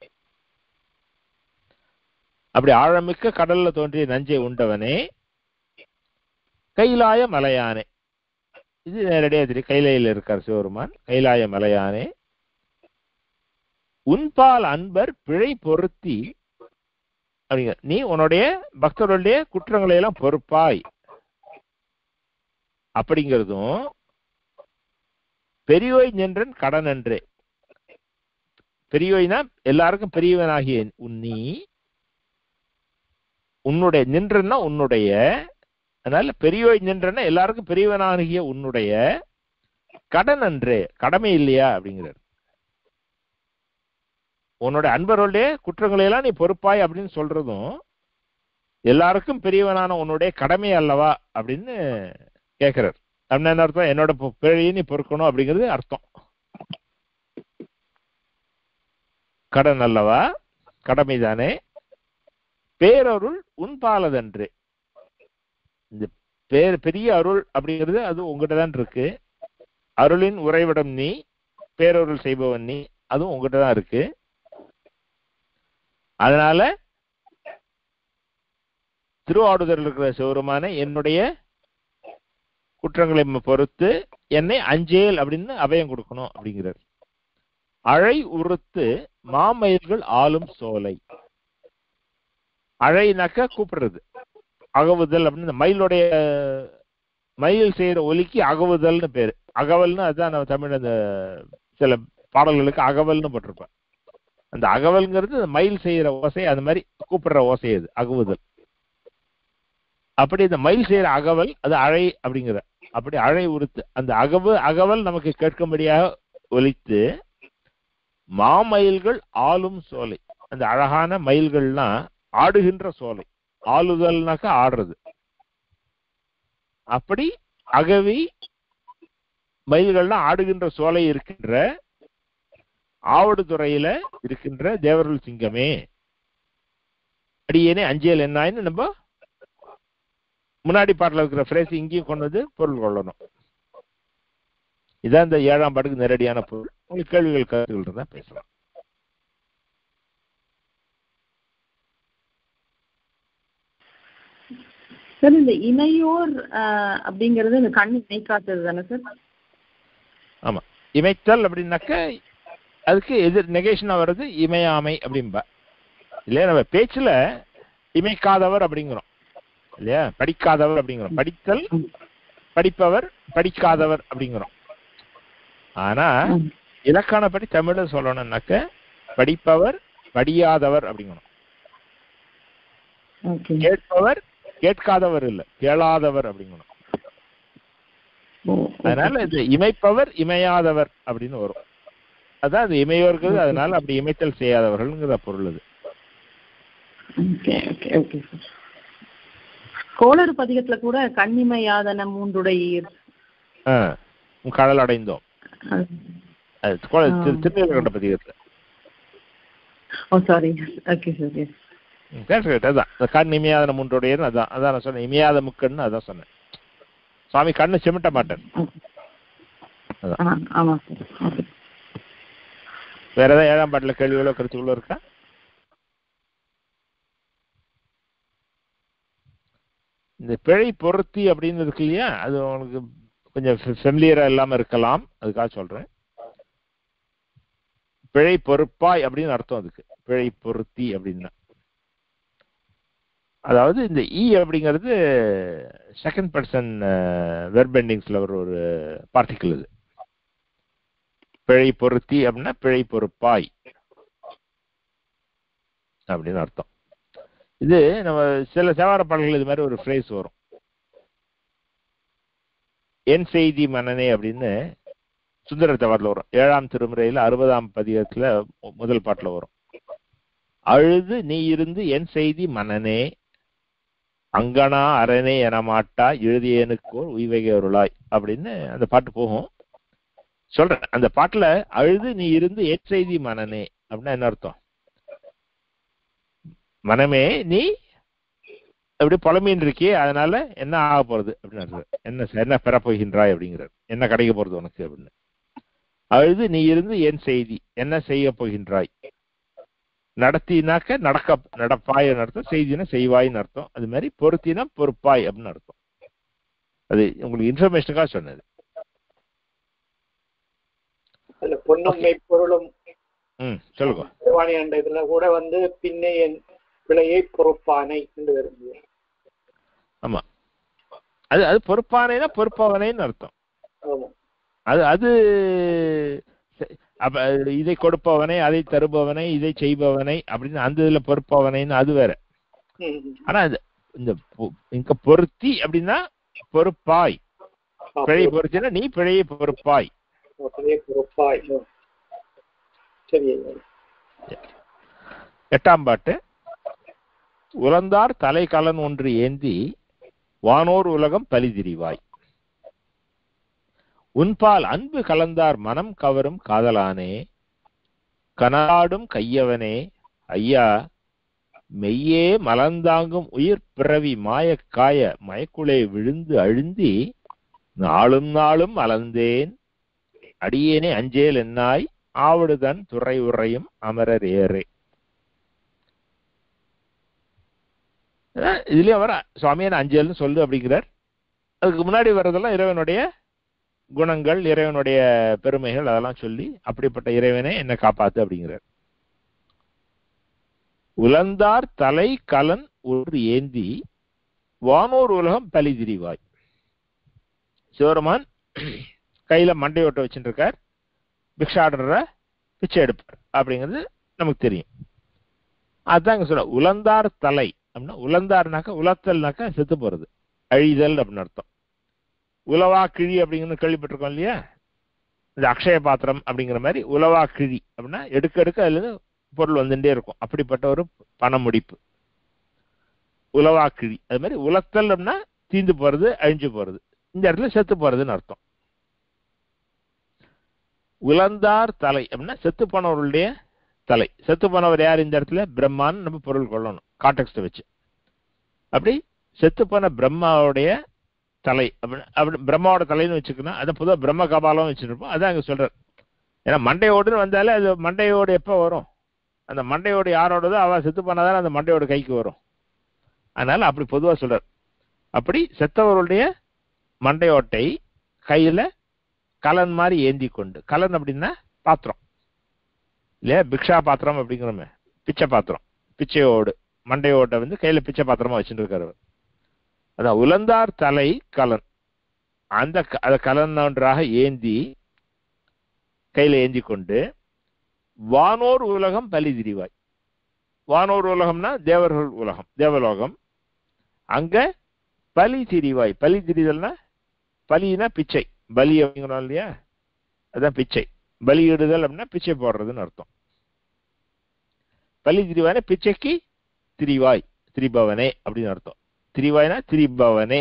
அப்படி ஆழமிக்க கடல்ல தோன்றிய நஞ்சை உண்டவனே கைலாய மலையானே இது நேரடியா தெரியும் கைலையில இருக்கார் சிவருமான் கைலாய மலையானே உன்பால் அன்பர் பிழை பொருத்தி அப்படிங்க நீ உன்னுடைய பக்தர்களுடைய குற்றங்களை எல்லாம் பொறுப்பாய் அப்படிங்கிறதும் பெரியோய் நின்றன் கடன் அன்றே பெரியோய்னா எல்லாருக்கும் பெரியவனாகிய உன் நீ உன்னுடைய நின்றன்னா உன்னுடைய அதனால பெரியோய் நின்றன்னா எல்லாருக்கும் பெரியவனாகிய உன்னுடைய கடன் அன்றே கடமை இல்லையா அப்படிங்கிறார் உன்னோட அன்பர்களுடைய குற்றங்களை எல்லாம் நீ பொறுப்பாய் அப்படின்னு சொல்றதும் எல்லாருக்கும் பெரியவனான உன்னுடைய கடமை அல்லவா அப்படின்னு கேட்கிறார் அப்படின்னா என்ன அர்த்தம் என்னோட பொ- பிழையை நீ பொறுக்கணும் அப்படிங்கிறது அர்த்தம் கடன் அல்லவா கடமைதானே பேரருள் உன்பாலதன்று இந்த பேர் பெரிய அருள் அப்படிங்கிறது அது உங்ககிட்ட தான் இருக்கு அருளின் உறைவிடம் நீ பேரருள் செய்பவன் நீ அதுவும் உங்ககிட்ட தான் இருக்கு அதனால திருவாடுதல் இருக்கிற சிவருமான என்னுடைய குற்றங்களை பொறுத்து என்னை அஞ்சேல் அப்படின்னு அபயம் கொடுக்கணும் அப்படிங்கிறார் அழை உறுத்து மாமயில்கள் ஆளும் சோலை அழைனாக்க கூப்பிடுறது அகவுதல் அப்படின்னு இந்த மயிலுடைய மயில் செய்யற ஒலிக்கு அகவுதல்னு பேரு அகவல்னு அதுதான் நம்ம தமிழ் அந்த சில பாடல்களுக்கு அகவல்னு போட்டிருப்பேன் அந்த அகவல்ங்கிறது அந்த மயில் செய்யற ஓசை அது மாதிரி கூப்பிடுற ஓசை அது அகவுதல் அப்படி இந்த மயில் செய்யற அகவல் அது அழை அப்படிங்கிற அப்படி அழை உறுத்து அந்த அகவு அகவல் நமக்கு கேட்கும்படியாக ஒலித்து மாமயில்கள் ஆளும் சோலை அந்த அழகான மயில்கள்லாம் ஆடுகின்ற சோலை ஆளுதல்னாக்க ஆடுறது அப்படி அகவி மயில்கள்லாம் ஆடுகின்ற சோலை இருக்கின்ற ஆவடுதுறையில இருக்கின்ற தேவருள் சிங்கமே அடியேனே அஞ்சேல் என்னாயின்னு நம்ம முன்னாடி பாட்டில் இருக்கிற ஃப்ரேஸ் இங்கேயும் கொண்டு வந்து பொருள் கொள்ளணும் இதான் இந்த ஏழாம் பாட்டுக்கு நேரடியான பொருள் உங்களுக்கு கேள்விகள் கருத்துகள் இருந்தா பேசலாம் சார் இந்த இமையோர் ஆஹ், அப்படிங்கிறது இந்த கண் இணைக்காத்தது தானே சார் ஆமா இமைத்தல் அப்படின்னாக்க அதுக்கு எதிர் நெகேஷனா வர்றது இமையாமை அப்படிம்பா இல்லையா நம்ம பேச்சுல இமைக்காதவர் அப்படிங்கிறோம் இல்லையா படிக்காதவர் அப்படிங்கிறோம் படித்தல் படிப்பவர் படிக்காதவர் அப்படிங்கிறோம் ஆனா ம். இலக்கணப்படி தமிழ்ல சொல்லணும்னாக்க படிப்பவர் படியாதவர் அப்படிங்கணும் ஓகே கேட்பவர் கேட்காதவர் இல்ல கேளாதவர் அப்படிங்கணும் ஓ, அதனால இது இமைப்பவர் இமையாதவர் அப்படின்னு வரும் அதான் அது இமையோர்கள் அதனால அப்படி இமைத்தல் செய்யாதவர்கள்ங்கிற பொருள் அது ஓகே ஓகே ஓகே சார் கோளறு பதிகத்துல கூட கண்ணிமையாதன மூன்றுடையீர் ஆ, உம் கடல் அடைந்தோம் அது- அது கொ- ஆ. திரு- திருநீலகண்ட பதிகத்துல oh sorry okay sir yes correct correct அதான் இந்த கண் இமையாத முன்றுடையன்னு அதான் அதான் நான் சொன்னேன் இமையாத முக்கன்னு அதான் சொன்னேன் சுவாமி கண்ணு சிமிட்ட மாட்டேன் ஆ ஆமாம் சார் ஓகே வேற ஏதாவது ஏழாம் பாட்டில் கேள்விகளோ கருத்துக்களோ இருக்கா இந்த பிழை பொருத்தி அப்படின்னு இருக்கு இல்லையா அது உங்களுக்கு கொஞ்சம் ஃபெமிலியரா இல்லாம இருக்கலாம் அதுக்காக சொல்றேன் பிழை பொறுப்பாய் அப்படின்னு அர்த்தம் அதுக்கு பிழை பொருத்தி அப்படின்னா அதாவது இந்த இ அப்படிங்கிறது செகண்ட் பர்சன் வெர்பெண்டிங்ஸ்ல ஒரு ஒரு பார்ட்டிக்கிள் இது பிழை பொருத்தி அப்படின்னா பிழை பொறுப்பாய் அப்படின்னு அர்த்தம் இது நம்ம சில சேவார பாடல்கள் இது மாதிரி ஒரு ஃப்ரேஸ் வரும் என் செய்தி மனநே அப்படின்னு சுந்தர தவறில் வரும் ஏழாம் திருமுறையில அறுபதாம் பதிகத்துல மு- முதல் பாட்டுல வரும் அழுது நீ இருந்து என் செய்தி மனநே அங்கனா அரணே என மாட்டா எழுதியனுக்கோர் உய்வகை அருளாய் அப்படின்னு அந்த பாட்டு போகும் சொல்றேன் அந்த பாட்டுல அழுது நீ இருந்து என் செய்தி மனநே அப்படின்னா என்ன அர்த்தம் மனமே நீ அப்படி புலம்பின்னு இருக்கியே அதனால என்ன ஆக போறது அப்படின்னு அர்த்தம். என்ன என்ன பெற போகின்றாய் அப்படிங்கிறார் என்ன கிடைக்க போறது உனக்கு அப்படின்னு அழுது நீ இருந்து என் செய்தி என்ன செய்ய போகின்றாய் நடத்தினாக்க நடக்க நடப்பாய் அர்த்தம் செய்தினா செய்வாய்னு அர்த்தம் அது மாதிரி பொருத்தினா பொறுப்பாய் அப்படின்னு அர்த்தம் அது உங்களுக்கு இன்ஃபர்மேஷனுக்காக சொன்னது அதுல பொன்னும் மெய்ப்பொருளும் ம் சொல்லுங்க திருவாணி என்ற இதுல கூட வந்து பின்னே என் பிழையை பொறுப்பானை என்று வருது ஆமா அது அது பொறுப்பானேனா பொறுப்பவனேன்னு அர்த்தம் ஆமா அது அது ச- அப்ப அது இதை கொடுப்பவனை அதை தருபவனை இதை செய்பவனை அப்படின்னு அந்த இதுல பொறுப்பவனைன்னு அது வேற ம், ம். ஆனா இது இந்த பொ- இங்க பொருத்தி அப்படின்னா பொறுப்பாய் ஆ, பிழை பொருத்தினா நீ பிழையை பொறுப்பாய் பிழையை பொறுப்பாய் ம். சரி ஐயா. எட்டாம் பாட்டு உலந்தார் தலைக்கலன் ஒன்று ஏந்தி வானோர் உலகம் பலிதிரிவாய் உன்பால் அன்பு கலந்தார் மனம் கவரும் காதலானே கனாடும் கையவனே ஐயா மெய்யே மலர்ந்தாங்கும் உயிர் பிறவி மாயக் காய மயக்குளே விழுந்து அழுந்தி நாளும் நாளும் அலந்தேன் அடியேனே அஞ்சேல் என்னாய் ஆவடுதன் துறை உறையும் அமரர் ஏறே அஹ் இதுலயும் வர சுவாமியான அஞ்சல்னு சொல்லு அப்படிங்கிறார் அதுக்கு முன்னாடி வர்றதெல்லாம் இறைவனுடைய குணங்கள் இறைவனுடைய பெருமைகள் அதெல்லாம் சொல்லி அப்படிப்பட்ட இறைவனே என்னை காப்பாத்து அப்படிங்கிறார் உலந்தார் தலை கலன் ஒரு ஏந்தி வானோர் உலகம் பலிதிரிவாய் சிவருமான் கையில மண்டையோட்ட வச்சுட்டு இருக்கார் பிக்ஷாடர பிச்சை எடுப்பார் அப்படிங்கிறது நமக்கு தெரியும் அதுதான் இங்க சொல்ல உலந்தார் தலை அப்படின்னா உலந்தார்னாக்க உலத்தல்னாக்க செத்து போறது அழிதல் அப்படின்னு அர்த்தம் உலவா கிழி அப்படிங்கிறது கேள்விப்பட்டிருக்கோம் இல்லையா இந்த அக்ஷய பாத்திரம் அப்படிங்கிற மாதிரி உலவா கிழி அப்படின்னா எடுக்க எடுக்க அதுல இருந்து பொருள் வந்துட்டே இருக்கும் அப்படிப்பட்ட ஒரு பண முடிப்பு உலவா கிழி அது மாதிரி உலத்தல் அப்படின்னா தீந்து போறது அழிஞ்சு போறது இந்த இடத்துல செத்து போறதுன்னு அர்த்தம் உலந்தார் தலை அப்படின்னா செத்து போனவர்களுடைய தலை செத்து போனவர் யார் இந்த இடத்துல பிரம்மான்னு நம்ம பொருள் கொள்ளணும் கான்டெக்ட் வச்சு அப்படி செத்து போன பிரம்மாவுடைய தலை அப்படி அப்படி பிரம்மாவோட தலைன்னு வச்சுக்கணும் அதை பொதுவாக பிரம்ம கபாலம் வச்சுருப்போம் அதான் அங்கே சொல்றார் ஏன்னா மண்டையோடுன்னு வந்தாலே அது மண்டையோடு எப்போ வரும் அந்த மண்டையோடு யாரோடதோ அவ செத்து போனாதானே அந்த மண்டையோட கைக்கு வரும் அதனால அப்படி பொதுவாக சொல்றார் அப்படி செத்தவருடைய மண்டையோட்டை கையில கலன் மாதிரி ஏந்தி கொண்டு கலன் அப்படின்னா பாத்திரம் இல்லையா பிக்ஷா பாத்திரம் அப்படிங்கிறோமே பிச்சை பாத்திரம் பிச்சையோடு மண்டையோட வந்து கையில பிச்சை பாத்திரமா வச்சுட்டு இருக்காரு அவர். அதான் உலந்தார் தலை கலன் அந்த க- அத கலன் ஒன்றாக ஏந்தி கையில ஏந்தி கொண்டு வானோர் உலகம் பலி திரிவாய் வானோர் உலகம்னா தேவர்கள் உலகம் தேவலோகம் அங்க பலி திரிவாய் பலி திரிதல்னா பலினா பிச்சை பலி அப்படிங்கிறோம் இல்லையா அதான் பிச்சை பலியிடுதல் அப்படின்னா பிச்சை போடுறதுன்னு அர்த்தம் பலி திரிவாய்னா பிச்சைக்கு திரிவாய் திரிபவனே அப்படின்னு அர்த்தம் திரிவாய்னா திரிபவனே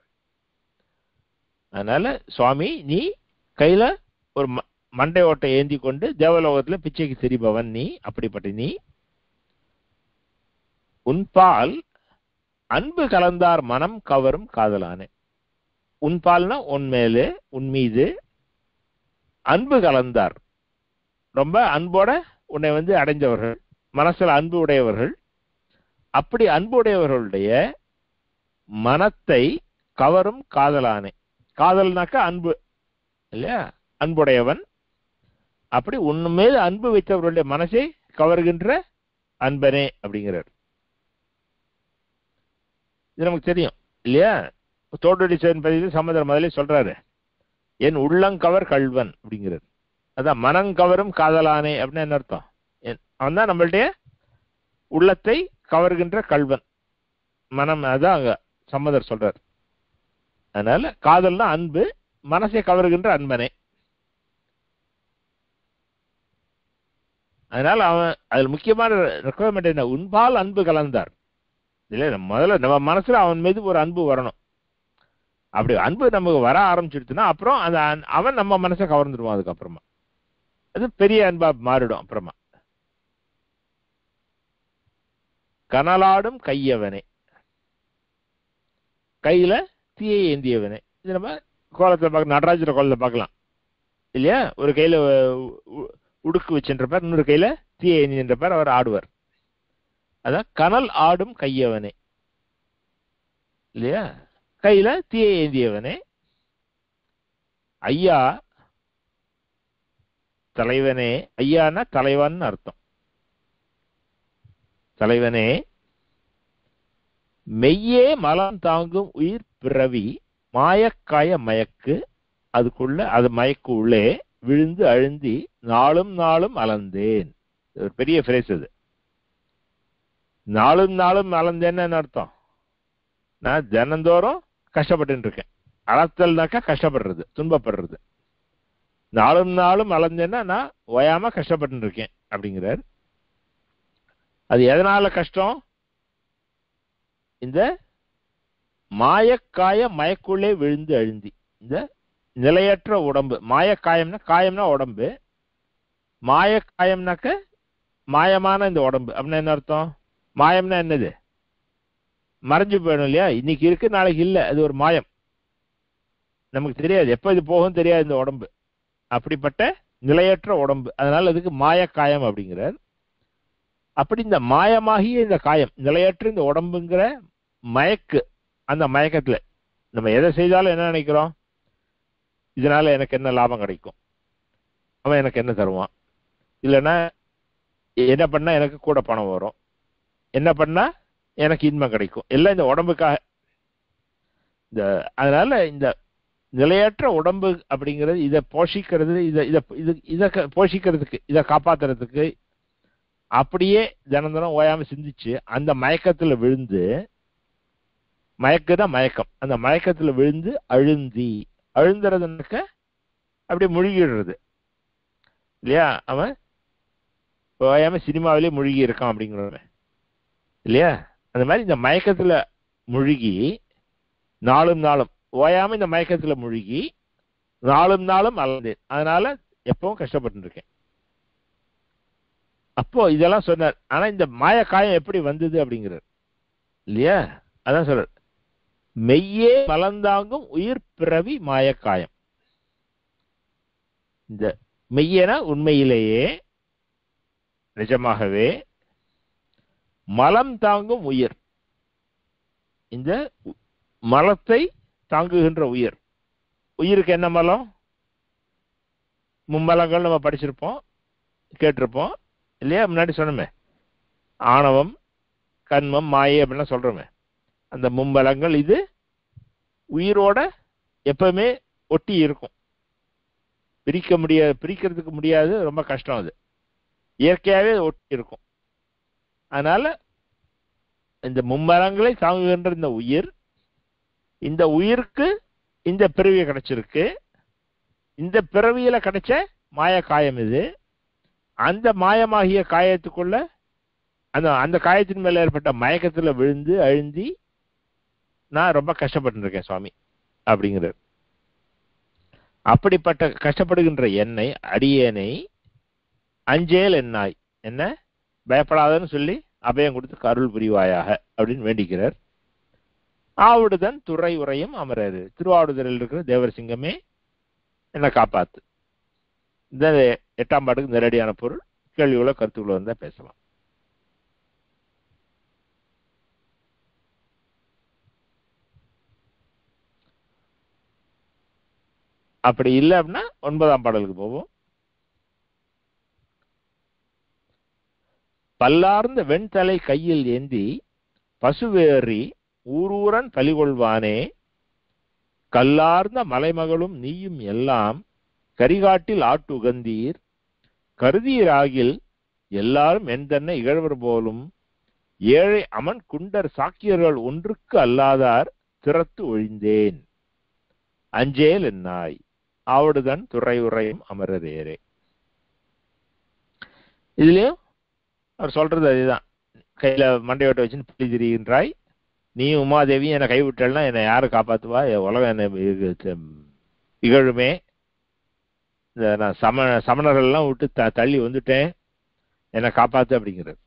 அதனால சுவாமி நீ கையில ஒரு ம- மண்டை ஓட்டை ஏந்தி கொண்டு தேவலோகத்துல பிச்சைக்கு திரிபவன் நீ அப்படிப்பட்ட நீ உன்பால் அன்பு கலந்தார் மனம் கவரும் காதலானே உன்பால்னா உன் மேலே உன் மீது அன்பு கலந்தார் ரொம்ப அன்போட உன்னை வந்து அடைஞ்சவர்கள் மனசுல அன்பு உடையவர்கள் அப்படி அன்பு உடையவர்களுடைய மனத்தை கவரும் காதலானே காதல்னாக்கா அன்பு இல்லையா அன்புடையவன் அப்படி உன் மீது அன்பு வைத்தவர்களுடைய மனசை கவர்கின்ற அன்பனே அப்படிங்கிறார் இது நமக்கு தெரியும் இல்லையா தோட்டடி சேன் பதிவு சமுதிரம் முதலே சொல்றாரு என் உள்ளங்கவர் கல்வன் அப்படிங்கிறார் அதான் மனங்கவரும் காதலானே அப்படின்னு என்ன அர்த்தம் என்- அவன் தான் நம்மளுடைய உள்ளத்தை கவர்கின்ற கல்வன் மனம் அதான் அங்க சம்மதர் சொல்றார் அதனால காதல்னா அன்பு மனசை கவர்கின்ற அன்பனே அதனால அவன் அதில் முக்கியமான ரெக்குவயர்மெண்ட் என்ன உன்பால் அன்பு கலந்தார் இல்லை நம்ம முதல்ல நம்ம மனசுல அவன் மீது ஒரு அன்பு வரணும் அப்படி அன்பு நமக்கு வர ஆரம்பிச்சிடுச்சுன்னா அப்புறம் அந்த அன்- அவன் நம்ம மனசை கவர்ந்துடுவான் அதுக்கப்புறமா அது பெரிய அன்பா மாறிடும் அப்புறமா கனலாடும் கையவனே கையில தீயை ஏந்தியவனே இது நம்ம கோலத்தில் பார்க்க நடராஜர கோலத்தில் பார்க்கலாம் இல்லையா ஒரு கையில உ- உ- உடுக்கு வச்சுன்றப்பார் இன்னொரு கையில தீயை ஏந்தின்றப்பார் அவர் ஆடுவார் அதான் கனல் ஆடும் கையவனே இல்லையா கையில தீயை ஏந்தியவனே ஐயா தலைவனே ஐயானா தலைவன் அர்த்தம் தலைவனே மெய்யே மலம் தாங்கும் உயிர் பிறவி மாயக்காய மயக்கு அதுக்குள்ள அது மயக்கு உள்ளே விழுந்து அழுந்தி நாளும் நாளும் அளந்தேன் இது ஒரு பெரிய ஃப்ரேஸ் அது நாளும் நாளும் அளந்தேன்னு என்ன அர்த்தம் நான் தினந்தோறும் கஷ்டப்பட்டு இருக்கேன் அளத்தல்னாக்கா கஷ்டப்படுறது துன்பப்படுறது நாளும் நாளும் அளந்தேன்னா நான் ஓயாம கஷ்டப்பட்டு இருக்கேன் அப்படிங்கிறார் அது எதனால கஷ்டம் இந்த மாயக்காய மயக்குள்ளே விழுந்து அழுந்தி இந்த நிலையற்ற உடம்பு மாயக்காயம்னா காயம்னா உடம்பு மாயக்காயம்னாக்க மாயமான இந்த உடம்பு அப்படின்னா என்ன அர்த்தம் மாயம்னா என்னது மறைஞ்சு போயிடும் இல்லையா இன்னைக்கு இருக்கு நாளைக்கு இல்லை அது ஒரு மாயம் நமக்கு தெரியாது எப்போ இது போகும் தெரியாது இந்த உடம்பு அப்படிப்பட்ட நிலையற்ற உடம்பு அதனால அதுக்கு மாயக்காயம் அப்படிங்கிறார் அப்படி இந்த மாயமாகிய இந்த காயம் நிலையற்ற இந்த உடம்புங்கிற மயக்கு அந்த மயக்கத்துல நம்ம எதை செய்தாலும் என்ன நினைக்கிறோம் இதனால எனக்கு என்ன லாபம் கிடைக்கும் அவன் எனக்கு என்ன தருவான் இல்லைன்னா என்ன பண்ணா எனக்கு கூட பணம் வரும் என்ன பண்ணா எனக்கு இன்பம் கிடைக்கும் எல்லாம் இந்த உடம்புக்காக இந்த அதனால இந்த நிலையற்ற உடம்பு அப்படிங்கிறது இதை போஷிக்கிறது இதை இதை இது இதை க- போஷிக்கிறதுக்கு இதை காப்பாத்துறதுக்கு அப்படியே தினம் தினம் ஓயாம சிந்திச்சு அந்த மயக்கத்துல விழுந்து மயக்குதான் மயக்கம் அந்த மயக்கத்துல விழுந்து அழுந்தி அழுந்துறதுனாக்க அப்படியே முழுகிடுறது இல்லையா அவன் ஓயாம சினிமாவிலே முழுகி இருக்கான் அப்படிங்கிறவன் இல்லையா அந்த மாதிரி இந்த மயக்கத்துல முழுகி நாளும் நாளும் ஓயாம இந்த மயக்கத்துல முழுகி நாளும் நாளும் அலந்தேன் அதனால எப்பவும் கஷ்டப்பட்டு இருக்கேன் அப்போ இதெல்லாம் சொன்னார் ஆனா இந்த மாயக்காயம் எப்படி வந்தது அப்படிங்கிறார் இல்லையா அதான் சொல்றார் மெய்யே மலர்ந்தாங்கும் உயிர் பிறவி மாயக்காயம் இந்த மெய்யனா உண்மையிலேயே நிஜமாகவே மலம் தாங்கும் உயிர் இந்த உ- மலத்தை தாங்குகின்ற உயிர் உயிருக்கு என்ன மலம் மும்மலங்கள் நம்ம படிச்சிருப்போம் கேட்டிருப்போம் இல்லையா முன்னாடி சொன்னோமே ஆணவம் கண்மம் மாயை அப்படிலாம் சொல்றோமே அந்த மும்மலங்கள் இது உயிரோட எப்பவுமே ஒட்டி இருக்கும் பிரிக்க முடியாது பிரிக்கிறதுக்கு முடியாது ரொம்ப கஷ்டம் அது இயற்கையாகவே அது ஒட்டி இருக்கும் அதனால இந்த மும்மரங்களை தாங்குகின்ற இந்த உயிர் இந்த உயிருக்கு இந்த பிறவி கிடைச்சிருக்கு இந்த பிறவியில கிடைச்ச மாய காயம் இது அந்த மாயமாகிய காயத்துக்குள்ள அந்த அந்த காயத்தின் மேல ஏற்பட்ட மயக்கத்துல விழுந்து அழுந்தி நான் ரொம்ப கஷ்டப்பட்டு இருக்கேன் சுவாமி அப்படிங்கிறார் அப்படிப்பட்ட கஷ்டப்படுகின்ற என்னை அடியேனை அஞ்சேல் என்னாய் என்ன பயப்படாதன்னு சொல்லி அபயம் கொடுத்து அருள் புரிவாயாக அப்படின்னு வேண்டிக்கிறார் ஆவுடுதன் துறை உரையும் அமரரு திருவாவடுதுறையில் இருக்கிற தேவர் சிங்கமே என்னை காப்பாத்து இந்த எட்டாம் பாட்டுக்கு நேரடியான பொருள் கேள்விகளோ கருத்துக்களோ இருந்தா பேசலாம் அப்படி இல்லை அப்படின்னா ஒன்பதாம் பாடலுக்கு போவோம் பல்லார்ந்த வெண்தலை கையில் ஏந்தி பசுவேறி ஊரூரன் பலிகொள்வானே கல்லார்ந்த மலைமகளும் நீயும் எல்லாம் கரிகாட்டில் ஆட்டுகந்தீர் கருதீராகில் எல்லாரும் எந்தென்ன இகழ்வர் போலும் ஏழை அமன் குண்டர் சாக்கியர்கள் ஒன்றுக்கு அல்லாதார் திறத்து ஒழிந்தேன் அஞ்சேல் என்னாய் ஆவடுதன் துறை உரையும் அமரரேரே இதுலயும் அவர் சொல்றது அதுதான் கையில மண்டையோட்ட வச்சுன்னு புள்ளி திரிகின்றாய் நீ உமாதேவி என்னை கைவிட்டல்னா என்னை யாரு காப்பாத்துவா என் உலகம் என்னை இகு- இகழுமே இந்த நான் சம சமணர்கள்லாம் விட்டு த தள்ளி வந்துட்டேன் என்னை காப்பாத்து அப்படிங்கிறது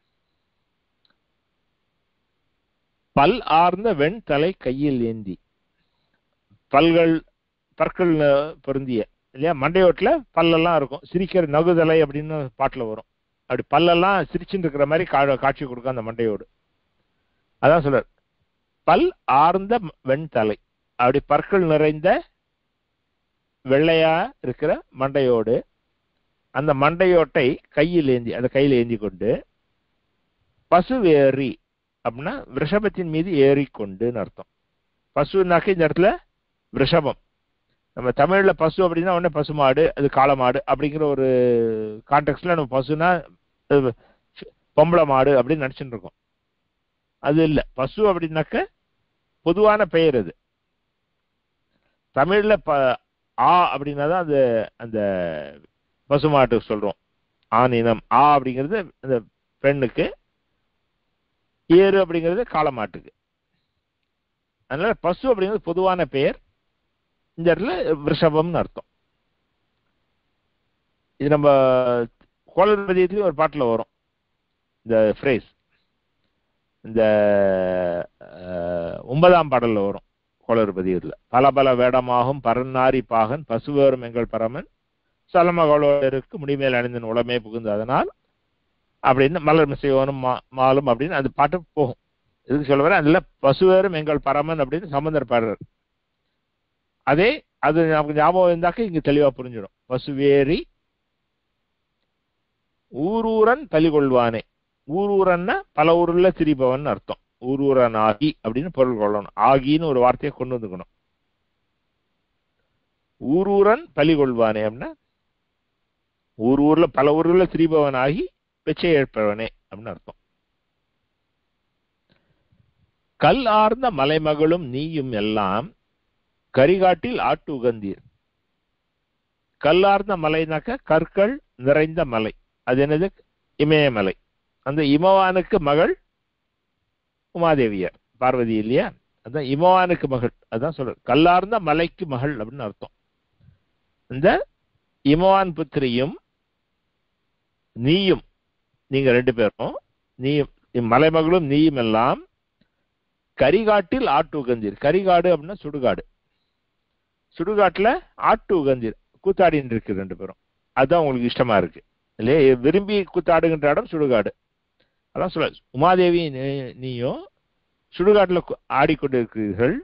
பல் ஆர்ந்த வெண் தலை கையில் ஏந்தி பல்கள் பற்கள் அஹ், பொருந்திய இல்லையா மண்டையோட்டில் பல்லெல்லாம் இருக்கும் சிரிக்கிற நகுதலை அப்படின்னு பாட்டில் வரும் அப்படி பல்லெல்லாம் சிரிச்சுட்டு இருக்கிற மாதிரி கா காட்சி கொடுக்கும் அந்த மண்டையோடு அதான் சொல்றார் பல் ஆர்ந்த வெண்தலை அப்படி பற்கள் நிறைந்த வெள்ளையா இருக்கிற மண்டையோடு அந்த மண்டையோட்டை கையில் ஏந்தி அந்த கையில் ஏந்தி கொண்டு பசுவேறி அப்படின்னா விஷபத்தின் மீது ஏறிக்கொண்டுன்னு அர்த்தம் பசுனாக்க இந்த இடத்துல விஷபம் நம்ம தமிழ்ல பசு அப்படின்னா உடனே பசுமாடு அது காளமாடு அப்படிங்கிற ஒரு கான்டெக்ட்ல நம்ம பசுனா அது பொம்பளை மாடு அப்படின்னு நினைச்சுட்டு இருக்கோம் அது இல்ல பசு அப்படின்னாக்க பொதுவான பெயர் அது தமிழ்ல ப ஆ அப்படின்னா தான் அது அந்த பசுமாட்டு சொல்றோம் ஆண் இனம் ஆ அப்படிங்கிறது அந்த பெண்ணுக்கு ஏறு அப்படிங்கிறது காளமாட்டுக்கு அதனால பசு அப்படிங்கிறது பொதுவான பெயர் இந்த இடத்துல ரிஷபம்னு அர்த்தம் இது நம்ம கோலபதியத்துலயும் ஒரு பாட்டுல வரும் இந்த ஃப்ரேஸ் இந்த அஹ், ஒன்பதாம் பாடல்ல வரும் கோளறுபதியத்தில் பல பல வேடமாகும் பரநாரி பாகன் பசுவேறும் எங்கள் பரமன் சலமகளோருக்கு முடிமேல் அணிந்தன் உளமே புகுந்து அதனால் அப்படின்னு மலர் மிசையோனும் மா மாலும் அப்படின்னு அந்த பாட்டு போகும் இதுக்கு சொல்ல வர அதில் பசுவேறும் எங்கள் பரமன் அப்படின்னு சம்பந்தர் பாடுறார் அதே அது நமக்கு ஞாபகம் இருந்தாக்க இங்க தெளிவா புரிஞ்சிடும் பசுவேரி ஊரூரன் பலிகொள்வானே ஊரூரன்னா பல ஊர்ல திரிபவன் அர்த்தம் ஊரூரன் ஆகி அப்படின்னு பொருள் கொள்ளணும் ஆகின்னு ஒரு வார்த்தையை கொண்டு வந்துக்கணும் ஊரூரன் பலிகொள்வானே அப்படின்னா ஊர் ஊர்ல பல ஊர்ல திரிபவன் ஆகி பிச்சை ஏற்பவனே அப்படின்னு அர்த்தம் கல் ஆர்ந்த மலைமகளும் நீயும் எல்லாம் கரிகாட்டில் ஆட்டு உகந்தீர் கல்லார்ந்த மலைனாக்க கற்கள் நிறைந்த மலை அது என்னது இமயமலை அந்த இமவானுக்கு மகள் உமாதேவியார் பார்வதி இல்லையா அதான் இமவானுக்கு மகள் அதான் சொல்ற கல்லார்ந்த மலைக்கு மகள் அப்படின்னு அர்த்தம் இந்த இமவான் புத்திரியும் நீயும் நீங்க ரெண்டு பேரும் நீயும் மலைமகளும் நீயும் எல்லாம் கரிகாட்டில் ஆட்டு உகந்தீர் கரிகாடு அப்படின்னா சுடுகாடு சுடுகாட்டுல ஆட்டு உகந்தீர் கூத்தாடின்னு இருக்கு ரெண்டு பேரும் அதுதான் உங்களுக்கு இஷ்டமா இருக்கு இல்லையா விரும்பி கூத்தாடுகின்ற இடம் சுடுகாடு அதான் சொல்ல உமாதேவி நீ- நீயும் சுடுகாட்டுல கு- ஆடிக்கொண்டிருக்கிறீர்கள்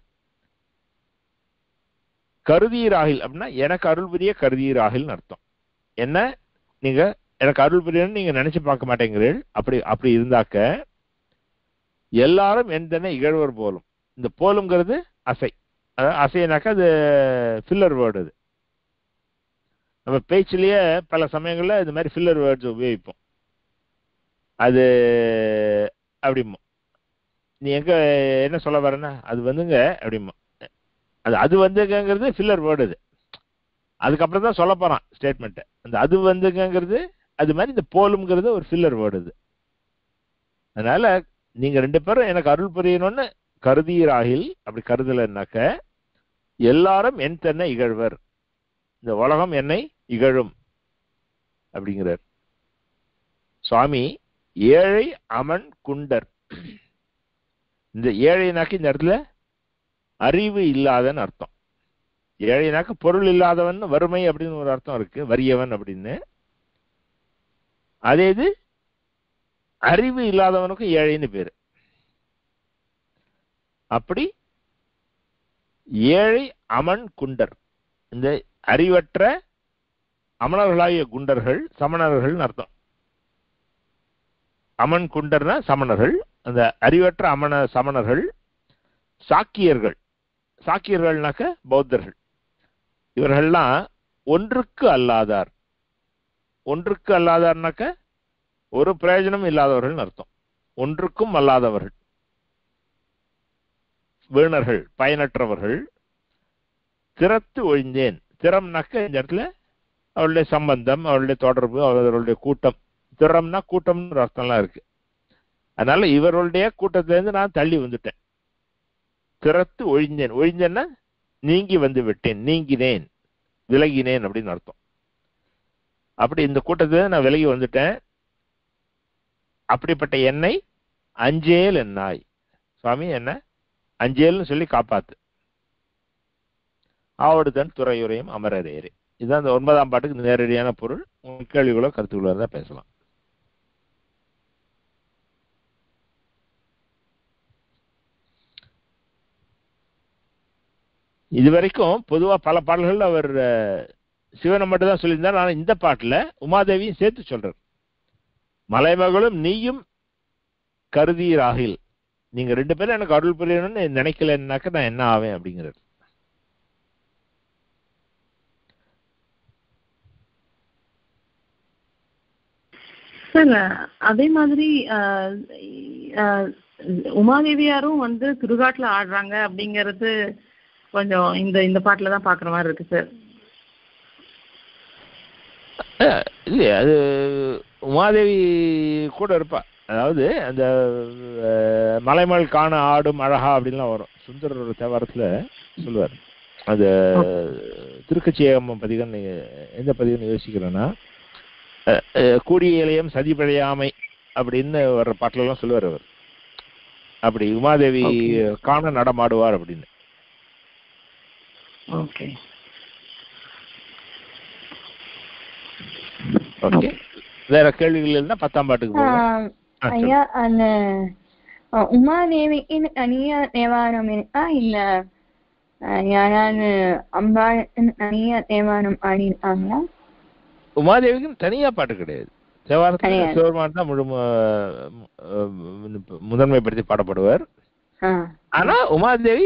கருதீராகில் அப்படின்னா எனக்கு அருள் புரிய கருதீராகில்னு அர்த்தம் என்ன நீங்க எனக்கு அருள் புரியன்னு நீங்க நினைச்சு பார்க்க மாட்டேங்கிறீர்கள் அப்படி அப்படி இருந்தாக்க எல்லாரும் எந்தென்ன இகழ்வர் போலும் இந்த போலுங்கிறது அசை அதாவது அசைனாக்கா அது ஃபில்லர் வேர்டு அது நம்ம பேச்சிலேயே பல சமயங்கள்ல இந்த மாதிரி ஃபில்லர் வேர்ட்ஸ் உபயோகிப்போம் அது அப்படிமோ நீ எங்க என்ன சொல்ல வரேன்னா அது வந்துங்க அப்படிமோ அது அது வந்துங்கிறது ஃபில்லர் வேர்டு அது அதுக்கப்புறம் தான் சொல்ல போறான் ஸ்டேட்மெண்ட் அந்த அது வந்துங்கிறது அது மாதிரி இந்த போலுங்கிறது ஒரு ஃபில்லர் வேர்டு அது அதனால நீங்க ரெண்டு பேரும் எனக்கு அருள் புரியணும்னு கருதீராகில் அப்படி கருதலைன்னாக்க எல்லாரும் என் தன்னை இகழ்வர் இந்த உலகம் என்னை இகழும் அப்படிங்கிறார் சுவாமி ஏழை அமன் குண்டர் இந்த ஏழைனாக்கு இந்த இடத்துல அறிவு இல்லாதன்னு அர்த்தம் ஏழைனாக்க பொருள் இல்லாதவன் வறுமை அப்படின்னு ஒரு அர்த்தம் இருக்கு வறியவன் அப்படின்னு அதே இது அறிவு இல்லாதவனுக்கும் ஏழைன்னு பேரு அப்படி ஏழை அமன் குண்டர் இந்த அறிவற்ற அமணர்களாகிய குண்டர்கள் சமணர்கள்னு அர்த்தம் அமன் குண்டர்னா சமணர்கள் அந்த அறிவற்ற அமண சமணர்கள் சாக்கியர்கள் சாக்கியர்கள்னாக்க பௌத்தர்கள் இவர்கள்லாம் ஒன்றுக்கு அல்லாதார் ஒன்றுக்கு அல்லாதார்னாக்க ஒரு பிரயோஜனம் இல்லாதவர்கள் அர்த்தம் ஒன்றுக்கும் அல்லாதவர்கள் வீணர்கள் பயனற்றவர்கள் திறத்து ஒழிந்தேன் திறம்னாக்க இந்த இடத்துல அவளுடைய சம்பந்தம் அவளுடைய தொடர்பு அவர்களுடைய கூட்டம் திறம்னா கூட்டம்னு அர்த்தம்லாம் இருக்கு அதனால இவர்களுடைய கூட்டத்திலேருந்து நான் தள்ளி வந்துட்டேன் திறத்து ஒழிந்தேன் ஒழிஞ்சேன்னா நீங்கி வந்து விட்டேன் நீங்கினேன் விலகினேன் அப்படின்னு அர்த்தம் அப்படி இந்த கூட்டத்துல நான் விலகி வந்துட்டேன் அப்படிப்பட்ட என்னை அஞ்சேல் என்னாய் சுவாமி என்ன அஞ்சேல்னு சொல்லி காப்பாத்து ஆவடுதன் துறையுரையும் அமரரேரே இதுதான் இந்த ஒன்பதாம் பாட்டுக்கு நேரடியான பொருள் உங்க கேள்விகளோ கருத்துக்களோ இருந்தால் பேசலாம் இதுவரைக்கும் பொதுவா பல பாடல்கள் அவர் அஹ், சிவனை மட்டும் தான் சொல்லியிருந்தார் ஆனால் இந்த பாட்டுல உமாதேவியும் சேர்த்து சொல்றார் மலைமகளும் நீயும் கருதீராகில் நீங்க ரெண்டு பேரும் எனக்கு அருள் புரியணும்னு நினைக்கலன்னாக்க நான் என்ன ஆவேன் அப்படிங்கிறார் சார் அதே மாதிரி அஹ், அஹ், உமாதேவியாரும் வந்து சுடுகாட்டுல ஆடுறாங்க அப்படிங்கிறது கொஞ்சம் இந்த இந்த பாட்டுல தான் பாக்குற மாதிரி இருக்கு சார் அஹ், இல்லையா அது உமாதேவி கூட இருப்பா அதாவது அந்த அஹ், மலைமகள் காண ஆடும் அழகா அப்படின்லாம் வரும் சுந்தரர் தேவாரத்துல சொல்லுவார் அந்த திருக்கச்சியம்மன் பதிகன் எந்த பதிகன் யோசிக்கிறேன்னா அஹ், அஹ், கூடிய இளையம் சதி பிழையாமை அப்படின்னு வர்ற பாட்டுலலாம் சொல்லுவார் அவர் அப்படி உமாதேவி காண நடமாடுவார் அப்படின்னு ஓகே ஓகே வேற கேள்விகள் இருந்தா பத்தாம் பாட்டுக்கு போவோம் ஆஹ் ஆ, சொல்லு. ஐயா அந்த அஹ், உமாதேவிக்கு தனியா தேவாரம் இருக்கா இல்ல அஹ், யாராவது அம்பாளுக்கு தனியா தேவாரம் ஆடிருக்காங்களா உமாதேவிக்கு தனியா பாட்டு கிடையாது தேவாரத்தில் கிடையாது. சிவபெருமான் தான் முழு அஹ், முதன்மைப்படுத்தி பாடப்படுவார் ஆஹ் ஆனா உமாதேவி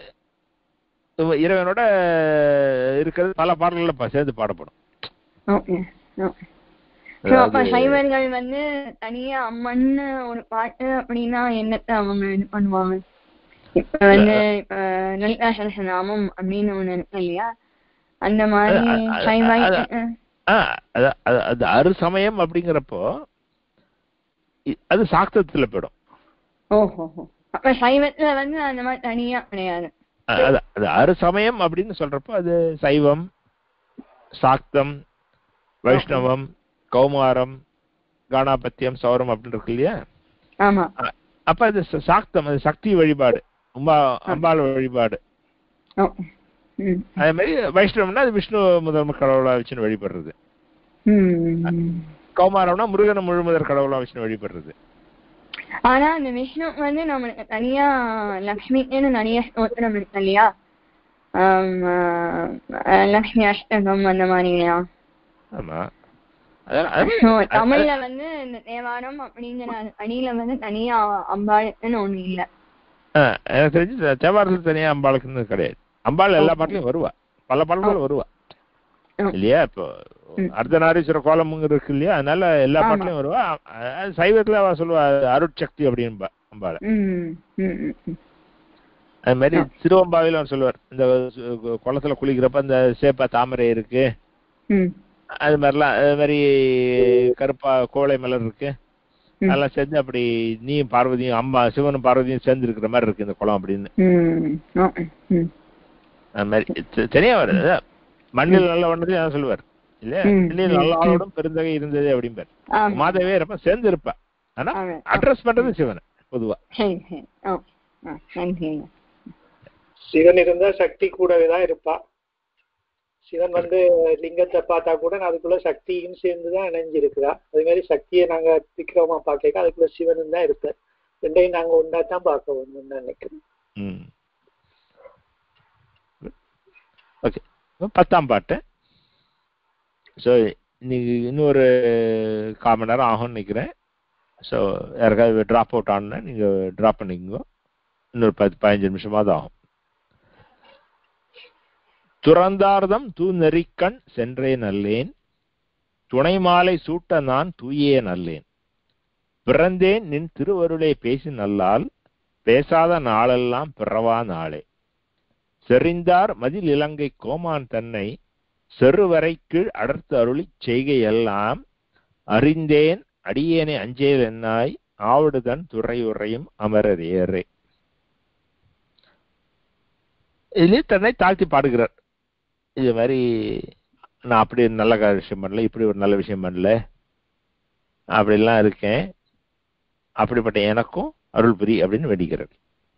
அஹ், இறைவனோட இருக்கிறது பல பாடல்கள்ல ப- சேர்ந்து பாடப்படும் ஓகே ஓகே So, அப்ப அதாவது- சைவர்கள் வந்து தனியா அம்மன்னு ஒரு பாட்டு அப்படின்னா என்னத்த அவங்க இது பண்ணுவாங்க இப்ப வந்து இப்ப லலிதா சரசநாமம் அப்படின்னு ஒண்ணு இருக்கு இல்லையா அந்த மாதிரி அது- அது- சைவ அது- ஆ, அது அது- அது அரு சமயம் அப்படிங்கிறப்போ இ- அது சாக்தத்துல போயிடும் ஓஹோ அப்ப சைவத்துல வந்து அந்த மாதிரி தனியா கிடையாது அ- அது அது அரு சமயம் அப்படின்னு சொல்றப்போ அது சைவம் சாக்தம் வைஷ்ணவம் கௌமாரம் கானாபத்தியம் சௌரம் அப்படின்னு இருக்கு இல்லையா ஆமா அ- அப்ப அது ச- சாக்தம் அது சக்தி வழிபாடு அம்பா அம்பாள் வழிபாடு ஓ ம் அதே மாதிரி வைஷ்ணவம்னா அது விஷ்ணு முதன்மை கடவுளா வச்சுன்னு வழிபடுறது ம் கௌமாரம்னா முருகனை முழுமுதற் கடவுளா வச்சுன்னு வழிபடுறது ஆனா அந்த விஷ்ணு வந்து நம்மளுக்கு தனியா லக்ஷ்மின்னு நிறைய ஸ்தோத்திரம் இருக்கு இல்லையா ஆம், ஆஹ், லக்ஷ்மி அஷ்டகம் அந்த மாதிரிலாம் ஆமா அதான் அது So, தமிழ்ல வந்து இந்த தேவாரம் அப்படிங்கிற அடியில வந்து தனியா அம்பாளுக்குன்னு ஒண்ணு இல்ல ஆ, எனக்கு தெரிஞ்சு தேவாரத்தில் தனியா அம்பாளுக்குன்னு கிடையாது அம்பாள் எல்லா பாட்டிலையும் வருவா பல பாடல்கள் வருவா ம். இல்லையா இப்போ ம். அர்த்தநாரீஸ்வர கோலமுங்க இருக்கு இல்லையா அதனால எல்லா ஆமா. பாட்டிலையும் வருவா அ- அது சைவத்துல அவ சொல்லுவா அது அருட்சக்தி அப்படின்பா அம்பாளை ம் ம் ம், ம். அது மாதிரி ஆ. திருவம்பாவில அவன் சொல்லுவார் இந்த சு- குளத்துல குளிக்கிறப்ப அந்த சேப்பா தாமரை இருக்கு ம் அது மாதிரிலாம் அது மாதிரி கருப்பா கோழை மலர் இருக்கு ம். அதெல்லாம் சேர்ந்து அப்படி நீயும் பார்வதியும் அம்மா சிவனும் பார்வதியும் சேர்ந்து இருக்கிற மாதிரி இருக்கு இந்த குளம் அப்படின்னு ம் ஓகே ம் அது மாதிரி தெ- தனியா வருது அதான் மண்ணில் நல்ல வண்ணதையும் அதான் சொல்லுவார் இல்லையா ம், மண்ணில் ம், நல்ல ஆளோடும் பெருந்தகை இருந்தது அப்படிம்பார் ஆமா மாதவே இருப்ப சேர்ந்து இருப்பா ஆனா ஆமா. அட்ரஸ் பண்றது சிவனை பொதுவா சரி சரி ஆ ஆ நன்றிங்க சிவன் இருந்தா சக்தி கூடவே தான் இருப்பா சிவன் வந்து லிங்கத்தை பார்த்தா கூட அதுக்குள்ள சக்தியும் சேர்ந்து தான் இணைஞ்சிருக்கிறா அதே மாதிரி சக்தியை நாங்க விக்ரமா பார்க்க அதுக்குள்ள சிவனும் தான் இருப்பார் ரெண்டையும் நாங்க ஒன்றா தான் பார்க்க வேணும்னு நினைக்கிறோம் ம் ஓகே பத்தாம் பாட்டு ஸோ இன்னைக்கு இன்னொரு கால் மணி நேரம் ஆகும்னு நினைக்கிறேன் ஸோ யாருக்காவது ட்ராப் அவுட் ஆனா நீங்கள் ட்ராப் பண்ணிக்கோங்க இன்னொரு பத்து பதினஞ்சு நிமிஷமாவது ஆகும் துறந்தார்தம் தூ நெறிக்கண் சென்றே நல்லேன் துணை மாலை சூட்ட நான் தூயே நல்லேன் பிறந்தேன் நின் திருவருளை பேசி நல்லால் பேசாத நாளெல்லாம் பிறவா நாளே செறிந்தார் மதில் இலங்கை கோமான் தன்னை செருவரை கீழ் அடர்த்து அருளிச் செய்கையெல்லாம் அறிந்தேன் அடியேனை அஞ்சேல் என்னாய் ஆவிடுதன் துறையுறையும் அமரரேரே இதுலயே தன்னை தாழ்த்தி பாடுகிறார் இது மாதிரி நான் அப்படி ஒரு நல்ல கா- விஷயம் பண்ணல இப்படி ஒரு நல்ல விஷயம் பண்ணல அப்படிலாம் இருக்கேன் அப்படிப்பட்ட எனக்கும் அருள் புரி அப்படின்னு வேண்டிக்கிறார்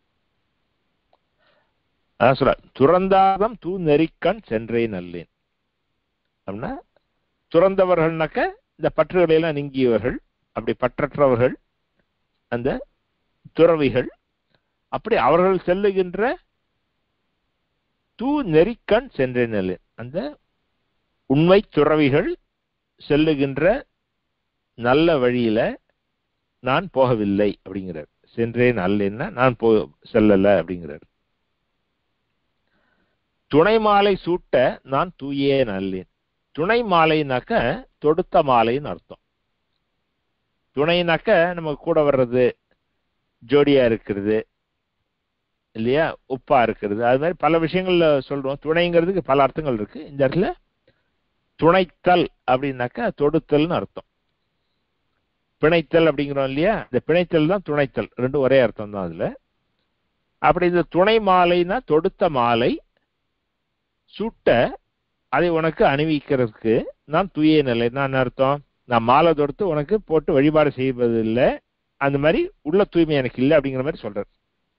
அதான் சொல்ற துறந்தாதம் தூ நெறிக்கண் சென்றே நல்லேன் அப்படின்னா துறந்தவர்கள்னாக்க இந்த பற்றுகளை எல்லாம் நீங்கியவர்கள் அப்படி பற்றற்றவர்கள் அந்த துறவிகள் அப்படி அவர்கள் செல்லுகின்ற தூ நெறிக்கண் சென்றே நல்லேன் அந்த உண்மை துறவிகள் செல்லுகின்ற நல்ல வழியில நான் போகவில்லை அப்படிங்கிறார் சென்றேன் அல்லேன்னா நான் போ செல்லல அப்படிங்கிறார் துணை மாலை சூட்ட நான் தூயே நல்லேன் துணை மாலைனாக்க தொடுத்த மாலைன்னு அர்த்தம் துணைனாக்க நம்ம கூட வர்றது ஜோடியா இருக்கிறது இல்லையா உப்பா இருக்கிறது அது மாதிரி பல விஷயங்கள்ல சொல்றோம் துணைங்கிறதுக்கு பல அர்த்தங்கள் இருக்கு இந்த இடத்துல துணைத்தல் அப்படின்னாக்க தொடுத்தல்னு அர்த்தம் பிணைத்தல் அப்படிங்கிறோம் இல்லையா இந்த பிணைத்தல் தான் துணைத்தல் ரெண்டும் ஒரே அர்த்தம் தான் அதுல அப்படி இந்த துணை மாலைனா தொடுத்த மாலை சுட்ட அதை உனக்கு அணிவிக்கிறதுக்கு நான் தூய நிலை நான் அர்த்தம் நான் மாலை தொடுத்து உனக்கு போட்டு வழிபாடு செய்வது இல்லை அந்த மாதிரி உள்ள தூய்மை எனக்கு இல்லை அப்படிங்கிற மாதிரி சொல்றார்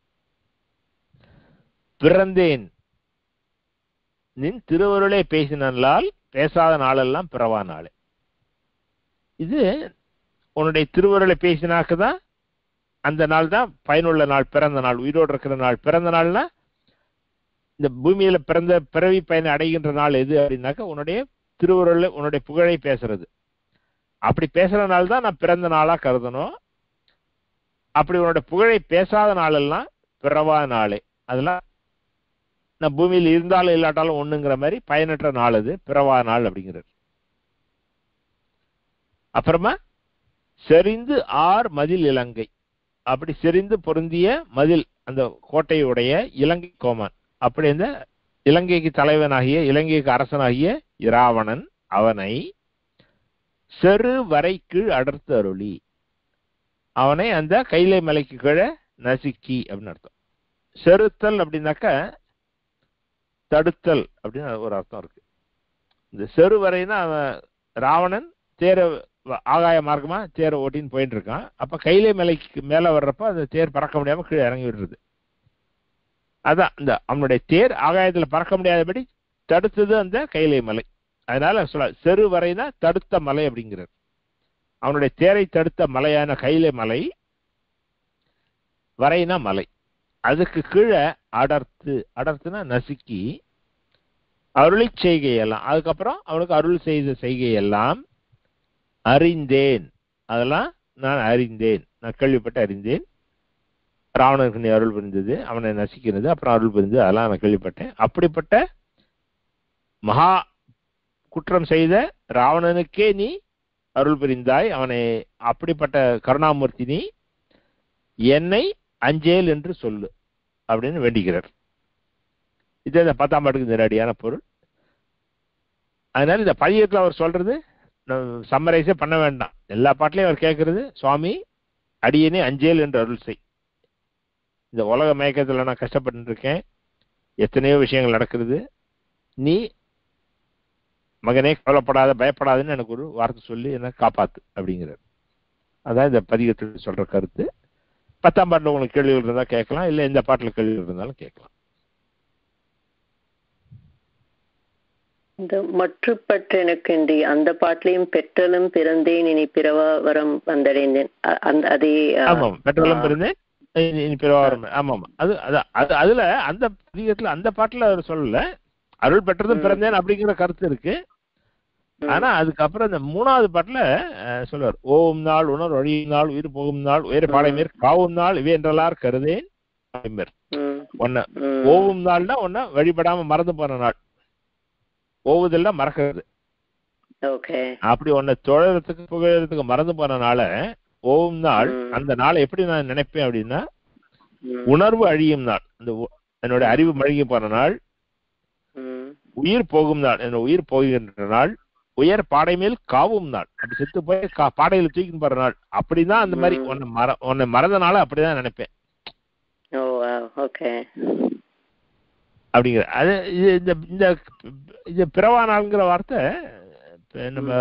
பிறந்தேன் நின் திருவருளே பேசினால் பேசாத நாளெல்லாம் பிறவா நாளே இது உன்னுடைய திருவருளை பேசினாக்க தான் அந்த நாள் தான் பயனுள்ள நாள் பிறந்த நாள் உயிரோடு இருக்கிற நாள் பிறந்த நாள்னா இந்த பூமியில பிறந்த பிறவி பயனை அடைகின்ற நாள் எது அப்படின்னாக்க உன்னுடைய திருவுருளை உன்னுடைய புகழை பேசுறது அப்படி பேசுற நாள் தான் நான் பிறந்த நாளா கருதணும் அப்படி உன்னோட புகழை பேசாத நாளெல்லாம் பிறவா நாளே அதெல்லாம் நான் பூமியில் இருந்தாலும் இல்லாட்டாலும் ஒண்ணுங்கிற மாதிரி பயனற்ற நாள் அது பிறவா நாள் அப்படிங்கிறது அப்புறமா செறிந்து ஆர் மதில் இலங்கை அப்படி செறிந்து பொருந்திய மதில் அந்த கோட்டையுடைய இலங்கை கோமான் அப்படி அந்த இலங்கைக்கு தலைவனாகிய இலங்கைக்கு அரசனாகிய இராவணன் அவனை செரு வரை கீழ் அடர்த்து அருளி அவனை அந்த கைலை மலைக்கு கீழே நசுக்கி அப்படின்னு அர்த்தம் செருத்தல் அப்படின்னாக்க தடுத்தல் அப்படின்னு ஒரு அர்த்தம் இருக்கு இந்த செரு வரைனா அவன் ராவணன் தேர ஆகாய மார்க்கமா தேரை ஓட்டின்னு போயிட்டு இருக்கான் அப்ப கைலை மலைக்கு மேல வர்றப்ப அந்த தேர் பறக்க முடியாம கீழே இறங்கி விடுறது அதான் இந்த அவனுடைய தேர் ஆகாயத்துல பறக்க முடியாதபடி தடுத்தது அந்த கைலை மலை அதனால சொல்ல செரு வரைனா தடுத்த மலை அப்படிங்கிறார் அவனுடைய தேரை தடுத்த மலையான கைலை மலை வரைனா மலை அதுக்கு கீழே அடர்த்து அடர்த்துனா நசுக்கி அருளி செய்கையெல்லாம் அதுக்கப்புறம் அவனுக்கு அருள் செய்த செய்கையெல்லாம் அறிந்தேன் அதெல்லாம் நான் அறிந்தேன் நான் கேள்விப்பட்டு அறிந்தேன் ராவணனுக்கு நீ அருள் புரிந்தது அவனை நசிக்கிறது அப்புறம் அருள் புரிந்தது அதெல்லாம் நான் கேள்விப்பட்டேன் அப்படிப்பட்ட மகா குற்றம் செய்த ராவணனுக்கே நீ அருள் புரிந்தாய் அவனை அப்படிப்பட்ட கருணாமூர்த்தி நீ என்னை அஞ்சேல் என்று சொல்லு அப்படின்னு வேண்டிக்கிறார் இது இந்த பத்தாம் பாட்டுக்கு நேரடியான பொருள் அதனால இந்த பதியத்தில் அவர் சொல்றது சம்மரைஸே பண்ண வேண்டாம் எல்லா பாட்டிலையும் அவர் கேட்கறது சுவாமி அடியனே அஞ்சேல் என்று அருள் செய் இந்த உலக மயக்கத்தில் நான் கஷ்டப்பட்டு இருக்கேன் எத்தனையோ விஷயங்கள் நடக்கிறது நீ மகனே கவலைப்படாத பயப்படாதுன்னு எனக்கு ஒரு வார்த்தை சொல்லி என்ன காப்பாத்து அப்படிங்கிறார் அதான் இந்த பதிகத்தில் சொல்ற கருத்து பத்தாம் பாட்டில் உங்களுக்கு கேள்விகள் இருந்தா கேட்கலாம் இல்லை இந்த பாட்டில் கேள்விகள் இருந்தாலும் கேட்கலாம் இந்த மற்றுப்பற்று எனக்குண்டி அந்த பாட்டிலையும் பெற்றலும் பிறந்தேன் இனி பிறவா வரம் வந்தடைந்தேன் அ- அந்த அதே அ, ஆமாம் பெட்ரோலம் ஆ. இருந்தேன் இனி இனி பிறவாரம் ஆமாம் அது அது- அது அதுல அந்த பதிகத்துல அந்த பாட்டுல அவர் சொல்லல அருள் பெற்றதும் ம். பிறந்தேன் அப்படிங்கிற கருத்து இருக்கு ம், ஆனா அதுக்கப்புறம் இந்த மூணாவது பாட்டுல அஹ், சொல்லுவார் ஓவும் நாள் உணர் ஒழியும் நாள் உயிர் போகும் நாள் உயர் பாடைமேற் காவும் நாள் இவை என்றலார் கருதேன் பாடைமேற். ம், ஒன்ன ம். ஓவும் நாள்னா ஒன்ன வழிபடாம மறந்து போன நாள் ஓவுதெல்லாம் மறக்கிறது ஓகே அப்படி ஒன்ன தொழறதுக்கு புகழறதுக்கு மறந்து போனனால ஓவும் நாள் ம். அந்த நாளை எப்படி நான் நினைப்பேன் அப்படின்னா ம், உணர்வு அழியும் நாள் இந்த உ- என்னோட அறிவு மழுகி போன நாள் ம், உயிர் போகும் நாள் என்னோட உயிர் போகின்ற நாள் உயர் பாடை மேல் காவும் நாள் அப்படி செத்து போய் கா- பாடையில தூக்கின்னு போற நாள் அப்படிதான் அந்த மாதிரி ம். உன்னை மற உன்னை மறந்தனால அப்படிதான் நினைப்பேன் ஓ ஓகே அப்படிங்கிற அது இது இந்த இந்த இது பிறவா நாள்ங்கிற வார்த்தை இப்ப நம்ம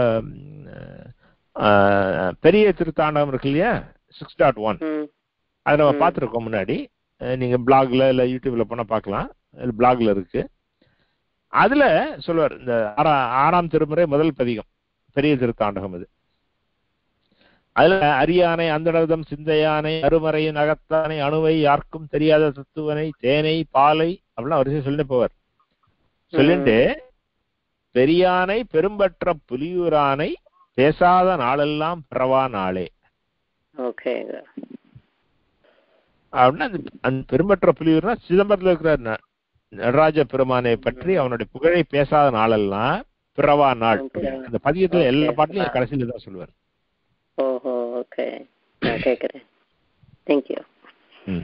அஹ், பெரிய திருத்தாண்டகம் இருக்கு இல்லையா சிக்ஸ் டாட் ஒன் ம், அதை நம்ம ம். பார்த்துருக்கோம் முன்னாடி அஹ் நீங்க பிளாக்ல இல்ல யூடியூப்ல போனா பார்க்கலாம் அது பிளாக்ல இருக்கு அதுல சொல்லுவார் இந்த ஆறா ஆறாம் திருமுறை முதல் பதிகம் பெரிய திருத்தாண்டகம் இது அதுல அரியானை அந்தடதம் சிந்தையானை அருமறையின் அகத்தானை அணுவை யாருக்கும் தெரியாத தத்துவனை தேனை பாலை அப்படிலாம் வரிசை சொல்லிட்டு போவார் சொல்லிட்டு பெரியானை பெரும்பற்ற புலியூரானை பேசாத நாளெல்லாம் பிறவா நாளே ஓகே அப்படின்னா அந்த அந்த பெரும்பற்ற புலியூர்னா சிதம்பரத்தில் இருக்கிற ந- நடராஜ பெருமானை பற்றி அவனுடைய புகழை பேசாத நாளெல்லாம் பிறவா நாள் Okay. அந்த பதியத்துல எல்லா Okay. பாட்டிலையும் கடைசியில தான் சொல்லுவார் ஓஹோ ஓகே நான் கேட்குறேன் தேங்க்யூ ம்.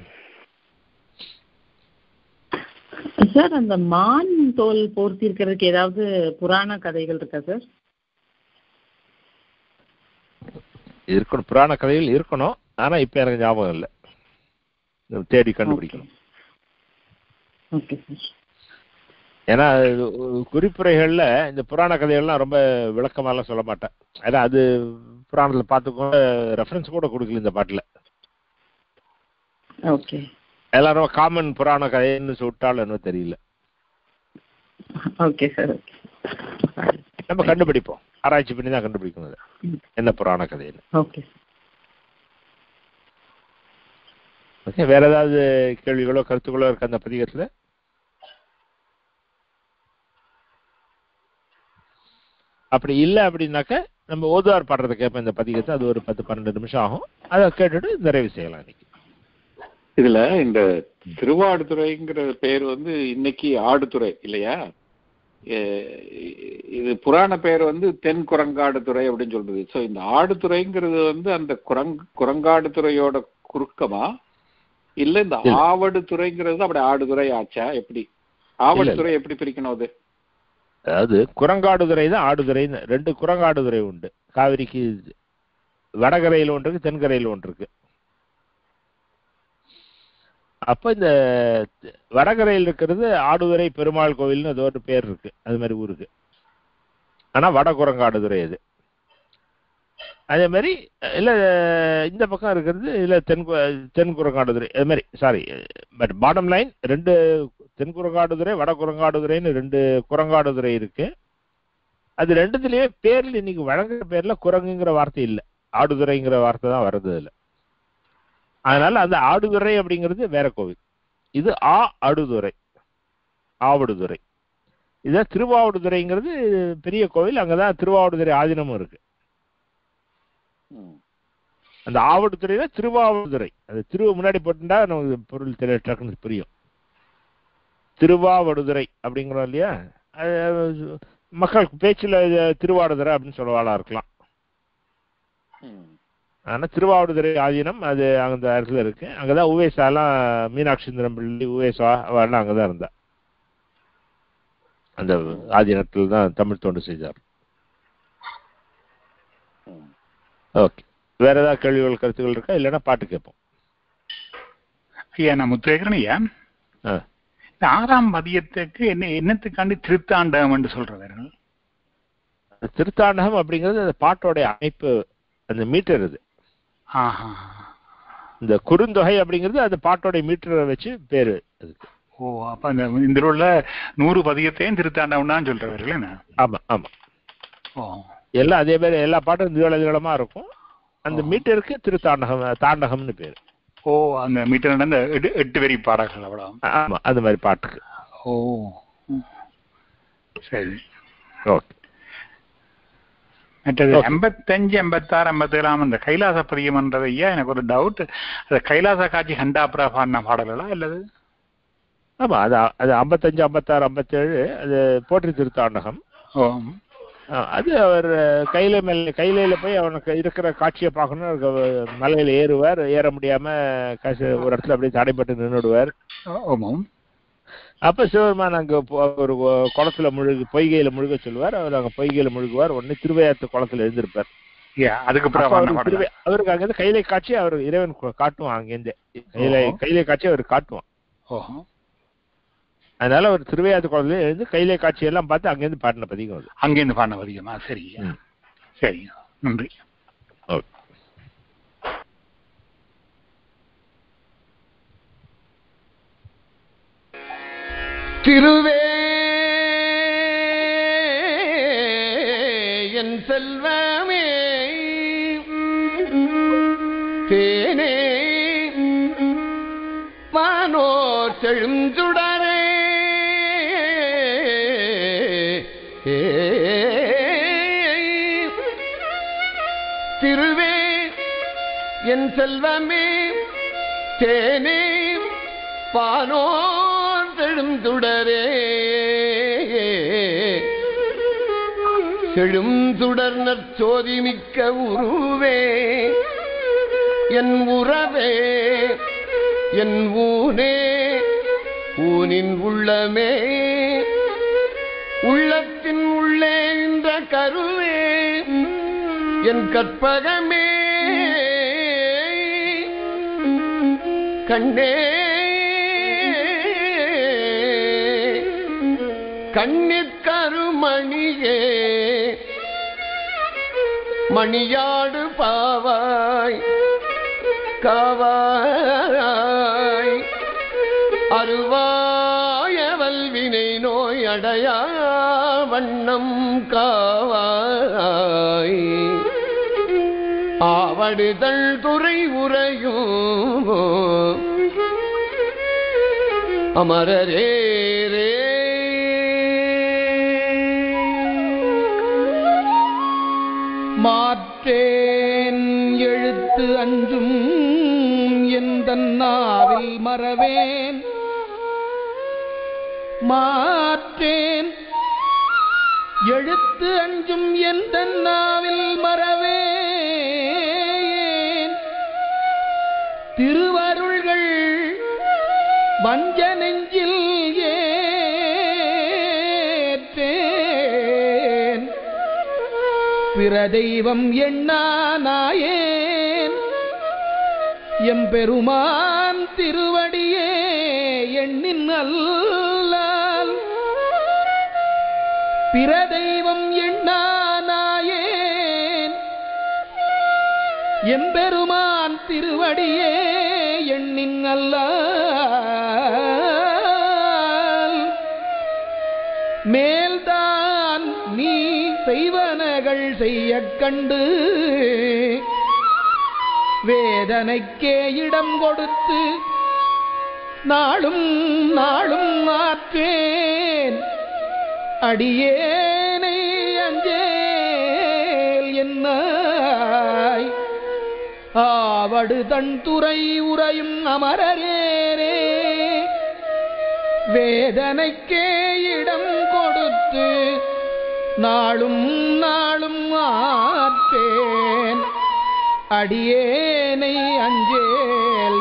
சார் அந்த மான் தோல் போர்த்தி இருக்கிறதுக்கு ஏதாவது புராண கதைகள் இருக்கா சார் இருக்கணும் புராண கதைகள் இருக்கணும் ஆனா இப்ப எனக்கு ஞாபகம் இல்லை தேடி கண்டுபிடிக்கணும் ஓகே சார் ஏன்னா இது ஒரு குறிப்புரைகள்ல இந்த புராண கதைகள்லாம் ரொம்ப விளக்கமாலாம் சொல்ல மாட்டேன் ஏன்னா அது புராணத்துல பார்த்துக்கோ ரெஃபரன்ஸ் கூட கொடுக்கல இந்த பாட்டுல ஓகே எல்லாரும் காமன் புராண கதைன்னு சொல்லிட்டாலும் என்னவோ தெரியல ஓகே சார் ஓகே நம்ம கண்டுபிடிப்போம் ஆராய்ச்சி பண்ணி தான் கண்டுபிடிக்கணும் அதை என்ன புராண கதைன்னு ஓகே ஓகே வேற ஏதாவது கேள்விகளோ கருத்துக்களோ இருக்கு அந்த பதிகத்துல அப்படி இல்லை அப்படின்னாக்க நம்ம ஓதுவார் பாடுறதை கேட்போம் இந்த பதிகத்தை அது ஒரு பத்து பன்னெண்டு நிமிஷம் ஆகும் அதை கேட்டுட்டு நிறைவு செய்யலாம் இன்னைக்கு இதுல இந்த திருவாடுதுறைங்கிற பேர் வந்து இன்னைக்கு ஆடுதுறை இல்லையா எ- இது புராண பேர் வந்து தென் குரங்காடுதுறை அப்படின்னு சொல்றது சோ இந்த ஆடுதுறைங்கிறது வந்து அந்த குரங் குரங்காடுதுறையோட குறுக்கமா இல்ல இந்த இல்ல. ஆவடுதுறைங்கிறது அப்படி ஆடுதுறை ஆச்சா எப்படி ஆவடுதுறை எப்படி பிரிக்கணும் அது அதாவது குரங்காடுதுறை தான் ஆடுதுறைன்னு ரெண்டு குரங்காடுதுறை உண்டு காவிரிக்கு வடகரையில் ஒன்று இருக்கு தென்கரையில் ஒன்று இருக்கு அப்ப இந்த வடகரையில் இருக்கிறது ஆடுதுறை பெருமாள் கோவில்னு அது ஒரு பேர் இருக்கு அது மாதிரி ஊருக்கு ஆனா வட குரங்காடுதுறை அது அதே மாதிரி இல்ல இந்த பக்கம் இருக்கிறது இல்ல தென் கு- தென் குரங்காடுதுறை அது மாதிரி சாரி பட் பாட்டம் லைன் ரெண்டு தென் குரங்காடுதுறை வட குரங்காடுதுறைன்னு ரெண்டு குரங்காடுதுறை இருக்கு அது ரெண்டுத்துலயே பேர்ல இன்னைக்கு வழங்குற பேர்ல குரங்குங்கிற வார்த்தை இல்ல ஆடுதுறைங்கிற வார்த்தை தான் வருது அதுல அதனால அந்த ஆடுதுறை அப்படிங்கிறது வேற கோவில் இது ஆ அடுதுறை ஆவடுதுறை இதான் திருவாவடுதுறைங்கிறது பெரிய கோவில் அங்கதான் திருவாவடுதுறை ஆதீனமும் இருக்கு அந்த ஆவடுதுறையில திருவாவடுதுறை அது திரு முன்னாடி போட்டுட்டா நமக்கு பொருள் தெரிய டக்குன்னு புரியும் திருவாவடுதுறை அப்படிங்கிறோம் இல்லையா அது மக்கள் பேச்சுல இது திருவாடுதுறை அப்படின்னு சொல்லுவாளா இருக்கலாம் ஆனா திருவாவடுதுறை ஆதீனம் அது அந்த இடத்துல இருக்கு அங்கதான் உவேசாலாம் மீனாட்சி சுந்தரம் பிள்ளை உவேசா அவெல்லாம் அங்கதான் இருந்தா அந்த ஆதீனத்தில் தான் தமிழ் தொண்டு செய்தார் ஓகே வேற ஏதாவது கேள்விகள் கருத்துக்கள் இருக்கா இல்லைன்னா பாட்டு கேட்போம் ஐயா நான் முத்துவேகரன் ஐயா ஆ. இந்த ஆறாம் பதியத்துக்கு என்ன என்னத்துக்காண்டி திருத்தாண்டகம் என்று சொல்றார்கள் திருத்தாண்டகம் அப்படிங்கிறது அந்த பாட்டோடைய அமைப்பு அந்த மீட்டர் இது ஆஹா இந்த குறுந்தொகை அப்படிங்கிறது அந்த பாட்டோட மீட்டரை வச்சு பேரு அதுக்கு ஓ அப்ப இந்த இதில் உள்ள நூறு பதியத்தையும் திருத்தாண்டவன் சொல்றவர்கள் என்ன ஆமா ஆமா ஓ எல்லாம் அதே மாதிரி எல்லா பாட்டும் நீள நீளமா இருக்கும் அந்த மீட்டருக்கு திருத்தாண்டகம் தாண்டகம்னு பேரு ஓ அந்த மீட்டர் அந்த எட்டு எட்டு வரி பாடல்கள் அவ்வளோ ஆமா அது மாதிரி பாட்டுக்கு ஓ சரி ஓகே மற்றது Okay. எண்பத்தஞ்சு எண்பத்தாறு எண்பத்தேழாம் அந்த கைலாச பதியம்ன்றது ஐயா எனக்கு ஒரு டவுட் அது கைலாச காட்சி ஹண்டாப்ரா பாடின பாடல்களா அல்லது ஆமா அது அது ஐம்பத்தஞ்சு ஐம்பத்தாறு ஐம்பத்தேழு அது போற்றி திருத்தாண்டகம் ஓ ஆ, அது அவர் கையில மேல கையில போய் அவனுக்கு இருக்கிற காட்சியை பார்க்கணும் அவருக்கு அவர் மலையில ஏறுவார் ஏற முடியாம கச ஒரு இடத்துல அப்படியே தடைப்பட்டு நின்றுடுவார் ஆமாம் அப்ப சிவபெருமான் அங்க போ- ஒரு குளத்துல முழுகு பொய்கையில முழுக சொல்லுவார் அவர் அங்க பொய்கையில முழுகுவார் உடனே திருவையாத்து குளத்துல எழுந்திருப்பார் ஏ அதுக்கு அப்ப அப்புறம் பாடின அவருக்கு பாடல் திருவை அவருக்கு அங்கிருந்து கையில காட்சி அவர் இறைவன் கு- காட்டுவான் அங்கேருந்து கையில ஓஹோ. கையில காட்சி அவர் காட்டுவான் ஓஹோ அதனால அவர் திருவையாத்து குளத்துல எழுந்து கையில காட்சி எல்லாம் பார்த்து அங்கேருந்து பாடின பதிகம் அது அங்கேருந்து பாடின பதியமா சரி ம். சரி நன்றி ஓகே திருவே என் செல்வமே தேனே வானோர் செழுஞ்சுடரே திருவே என் செல்வமே தேனே பானோர் செழுந்துடரே செழுந்துடர் நற்சோதி மிக்க உருவே என் உறவே என் ஊனே ஊனின் உள்ளமே உள்ளத்தின் உள்ளே இந்த கருவே என் கற்பகமே கண்ணே கண்ணிற்கருமணியே மணியாடு பாவாய் காவாய் அருவாயவல் வினை நோய் அடையா வண்ணம் காவாய் ஆவடுதல் துறை உறையும் அமரரே ரே மாற்றேன் எழுத்து அஞ்சும் எந்த நாவில் மறவேன் மாற்றேன் எழுத்து அஞ்சும் எந்த நாவில் மறவேன் திருவருள்கள் வஞ்ச நெஞ்சில் ஏற்றேன் பிற தெய்வம் எண்ணா நாயேன் எம்பெருமான் திருவடியே எண்ணின் அல்லால் பிற தெய்வம் எண்ணா நாயேன் எம்பெருமான் திருவடியே எண்ணின் அல்லால் மேல்தான் நீ செய்வனகள் செய்யக் கண்டு வேதனைக்கே இடம் கொடுத்து நாளும் நாளும் ஆற்றேன் அடியேனை அஞ்சேல் என்னாய் ஆவடு தன் துறை உறையும் அமரரேரே வேதனைக்கே இடம் கொடுத்து நாளும் நாளும் ஆற்றேன் அடியேனை அஞ்சேல்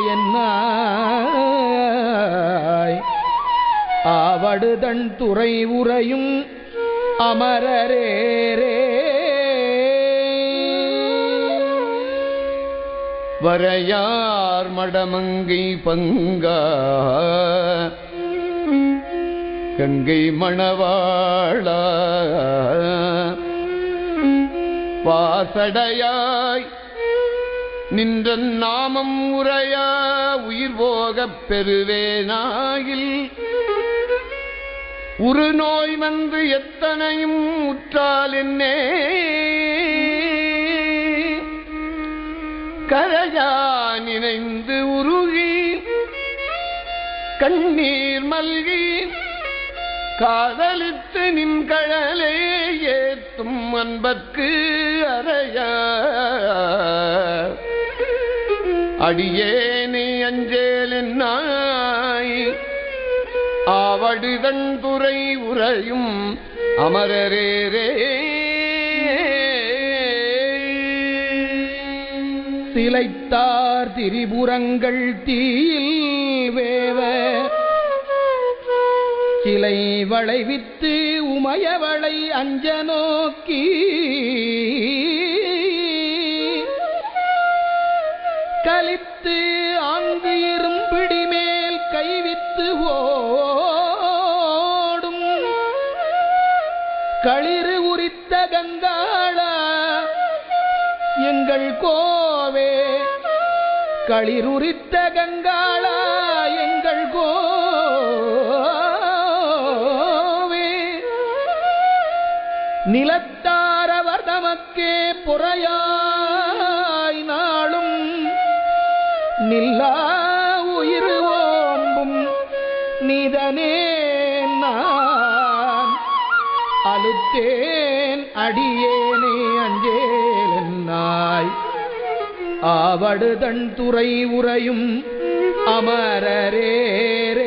என்னாய் ஆவடு தன் துறை உறையும் அமரரேரே வரையார் மடமங்கை பங்கா கங்கை மணவாளா வாசடையாய் நின்ற நாமம் உரையா உயிர் போகப் பெறுவேனாயில் உரு நோய் வந்து எத்தனையும் உற்றால் என்னே கரையா நினைந்து உருகி கண்ணீர் மல்கி காதலித்து நின் கழலே ஏத்தும் அன்பர்க்கு அறையா அடியேனை அஞ்சேலின் நாய் ஆவடுதன் துறை உறையும் அமரரேரே சிலைத்தார் திரிபுரங்கள் தீயில் வேவ சிலை வளைவித்து உமையவளை அஞ்ச நோக்கி கலித்து ஆங்கு இரும்பிடி மேல் கைவித்து ஓடும் களிறு உரித்த கங்காளா எங்கள் கோவே களிருரித்த கங்காளா எங்கள் கோவே நிலத்தாரவர் தமக்கே பொறையாய் நாளும் நில்லா உயிர் ஓம்பும் நிதனே நான் அழுத்தேன் அடியேனே அஞ்சேலென்னாய் ஆவடு தன் துறை உறையும் அமரரேரே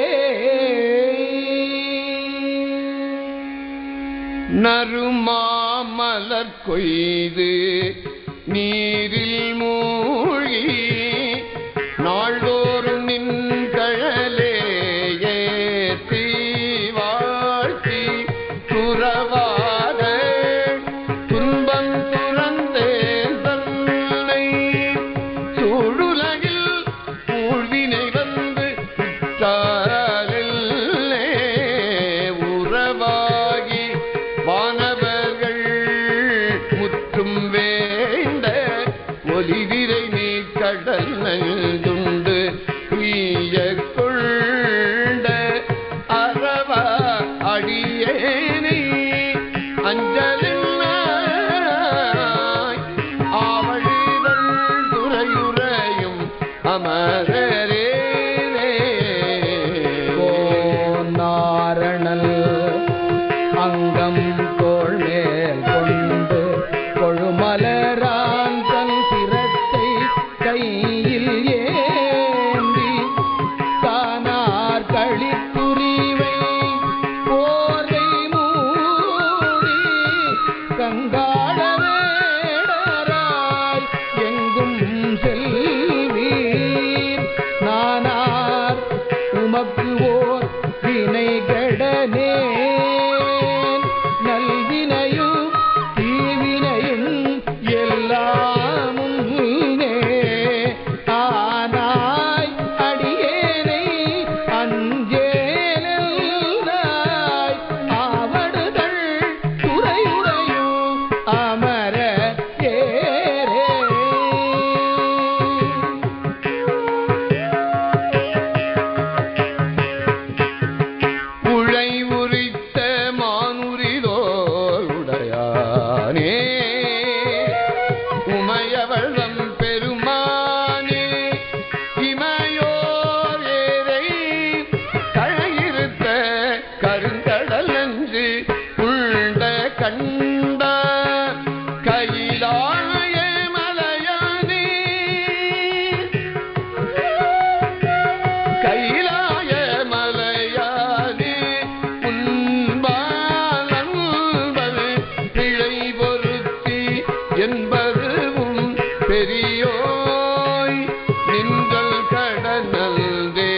நறுமாமலர் கொய்து நீரில் மூழ்கி நாள்தோறும் நின் கழலே ஏத்தி வாழ்த்தி துறவாத துன்பம் துறந்தேன் தன்னை சூழுலகில் ஊழ்வினை வந்து உற்றாரில்லே உறவாகி வானவர்கள் முற்றும் வேண்ட ஒலிவிரை நீ கடல் நல்துண்டு குய்ய கொண்ட அறவா அடியேனை அஞ்சலினாய் ஆவழிகள் துறையுறையும் அமரரே நாரணல் அங்கம் தோள் மேல் கொண்டு கொழுமலரான் தன் சிரத்தை கையில் ஏந்தி கானார் களித்துரிவை போர்வை மூடி கங்காள வேடராய் எங்கும் செல்வீர் நானார் உமக்கு ஓர் வினை கடனே நல்வினையும் தீவினையும் எல்லாமும் நீனே ஆனாய் அடியேனை அஞ்சேலாய் ஆவடுதள் துறையுறையும் அமர ஏரே உழை உரித்த மானுரிதோர் உடையானே உமையவளம் பெருமானே இமையோர் ஏரை கழையிருத்த கருங்கடல் நஞ்சு உண்ட கண்ட கையிலாய மலையானே கைலாய மலையானே உன்பாலன்பது பிழை பொருத்தி என்பதுவும் பெரியோய் நின்றல் கடனல்தே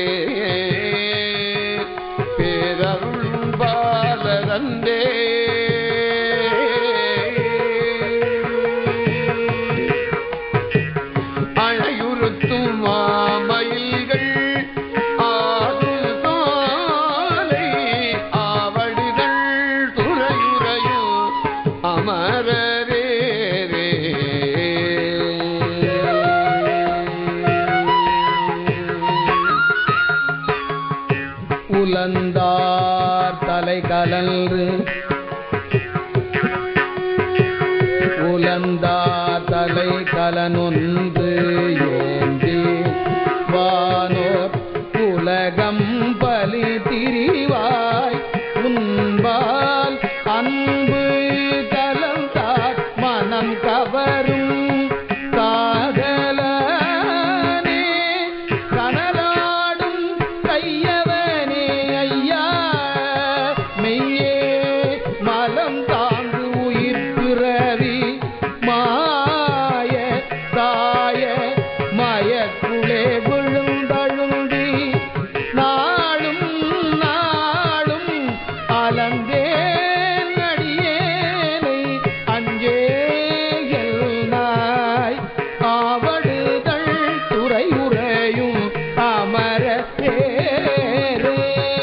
பேரருள் பாலரந்தே அழையுறுத்தும் மாமயில்கள் ஆறு சோலை ஆவடுகள் துறையுறையும் அமரரே நின்று உலந்தா தலை கலனொன்று ஏந்தி வானோர் உலகம் பலி திரிவாய் உன்பால் அன்பு கலந்தார் மனம் கவரும் காதலனே கனலாடும் கையவனே ஐயா மெய்யே மலம் தாங்கு உயிர் பிறவி மாய தாய மயக்குளே விழுந்தழுந்தி நாளும் நாளும் அலந்தேன் அடியேனை அஞ்சேயல் நாய் ஆவடுதள் துறை உறையும் அமர பேரே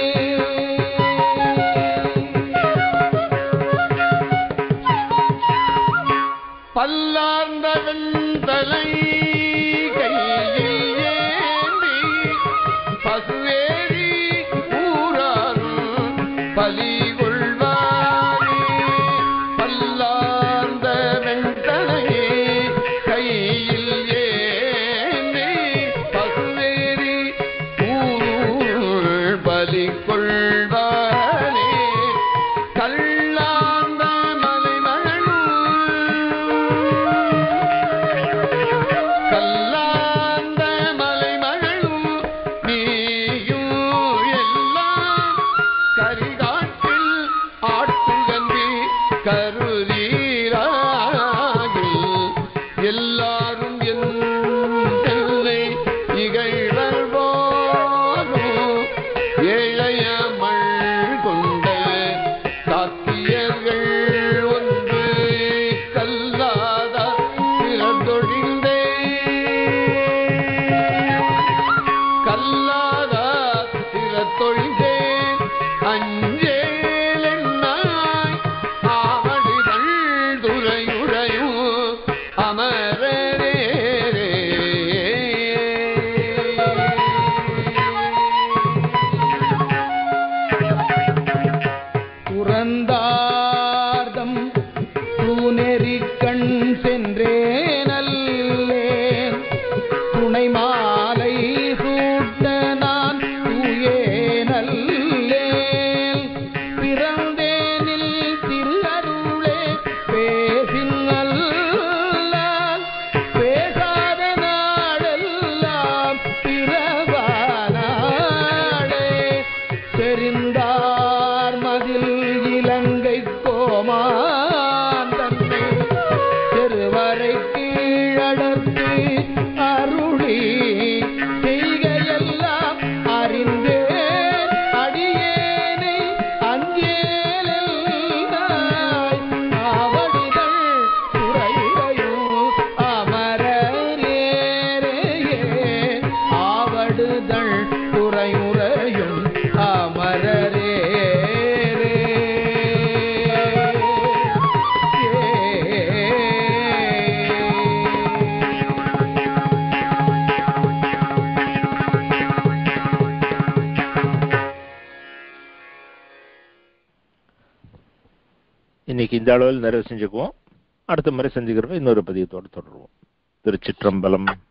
பல்லார்ந்த வெண்தலை கையில் ஏந்தி பசுவேரி ஊராரும் பலி கொள்வாரே பல்லார்ந்த வெண்தலையே கையில் ஏந்தி பசுவேரி ஊர் பலி கொள்வாரே கல்லாந்த கல்லாந்த மலைமகளும் நீயும் எல்லாம் கரிகாட்டில் ஆட்டுகந்தி கருதீராகில் எல்லாரும் என்னை இகழ்வர் போலும் ஏழையமல் கொண்ட சாத்தியர்கள் ஒன்று கல்லாத பிறந்தொழிந்தே கல்லாத பிறத்தொழிந்தே அஞ்சேலென்னாய் ஆவடிதள் துறையுறையும் அமரரே துறந்தார்தம் தூநெறி கண் சென்றேன் அல்லேன் துணை மாலை சூட்ட நான் தூயேன் அல்லேன் பிறந்தேனில் திரு அருளே பேசின் அல்லால் பேசாத நாடெல்லாம் பிறவானாடே தெரிந்தார் மதில் இலங்கை கோமான் தன்னை திருவரை கீழடர்த்து அருளி செய்கையெல்லாம் அறிந்தேன் அடியேனை அஞ்சேலாய் ஆவடிதள் துறையுறையும் அமரரேரேயே ஆவடுதள் துறையுறையும் அமரரே இன்னைக்கு இந்த அளவில் நிறைவு செஞ்சுக்குவோம் அடுத்த முறை செஞ்சுக்கிறப்ப இன்னொரு பதியத்தோடு தொடருவோம் திருச்சிற்றம்பலம்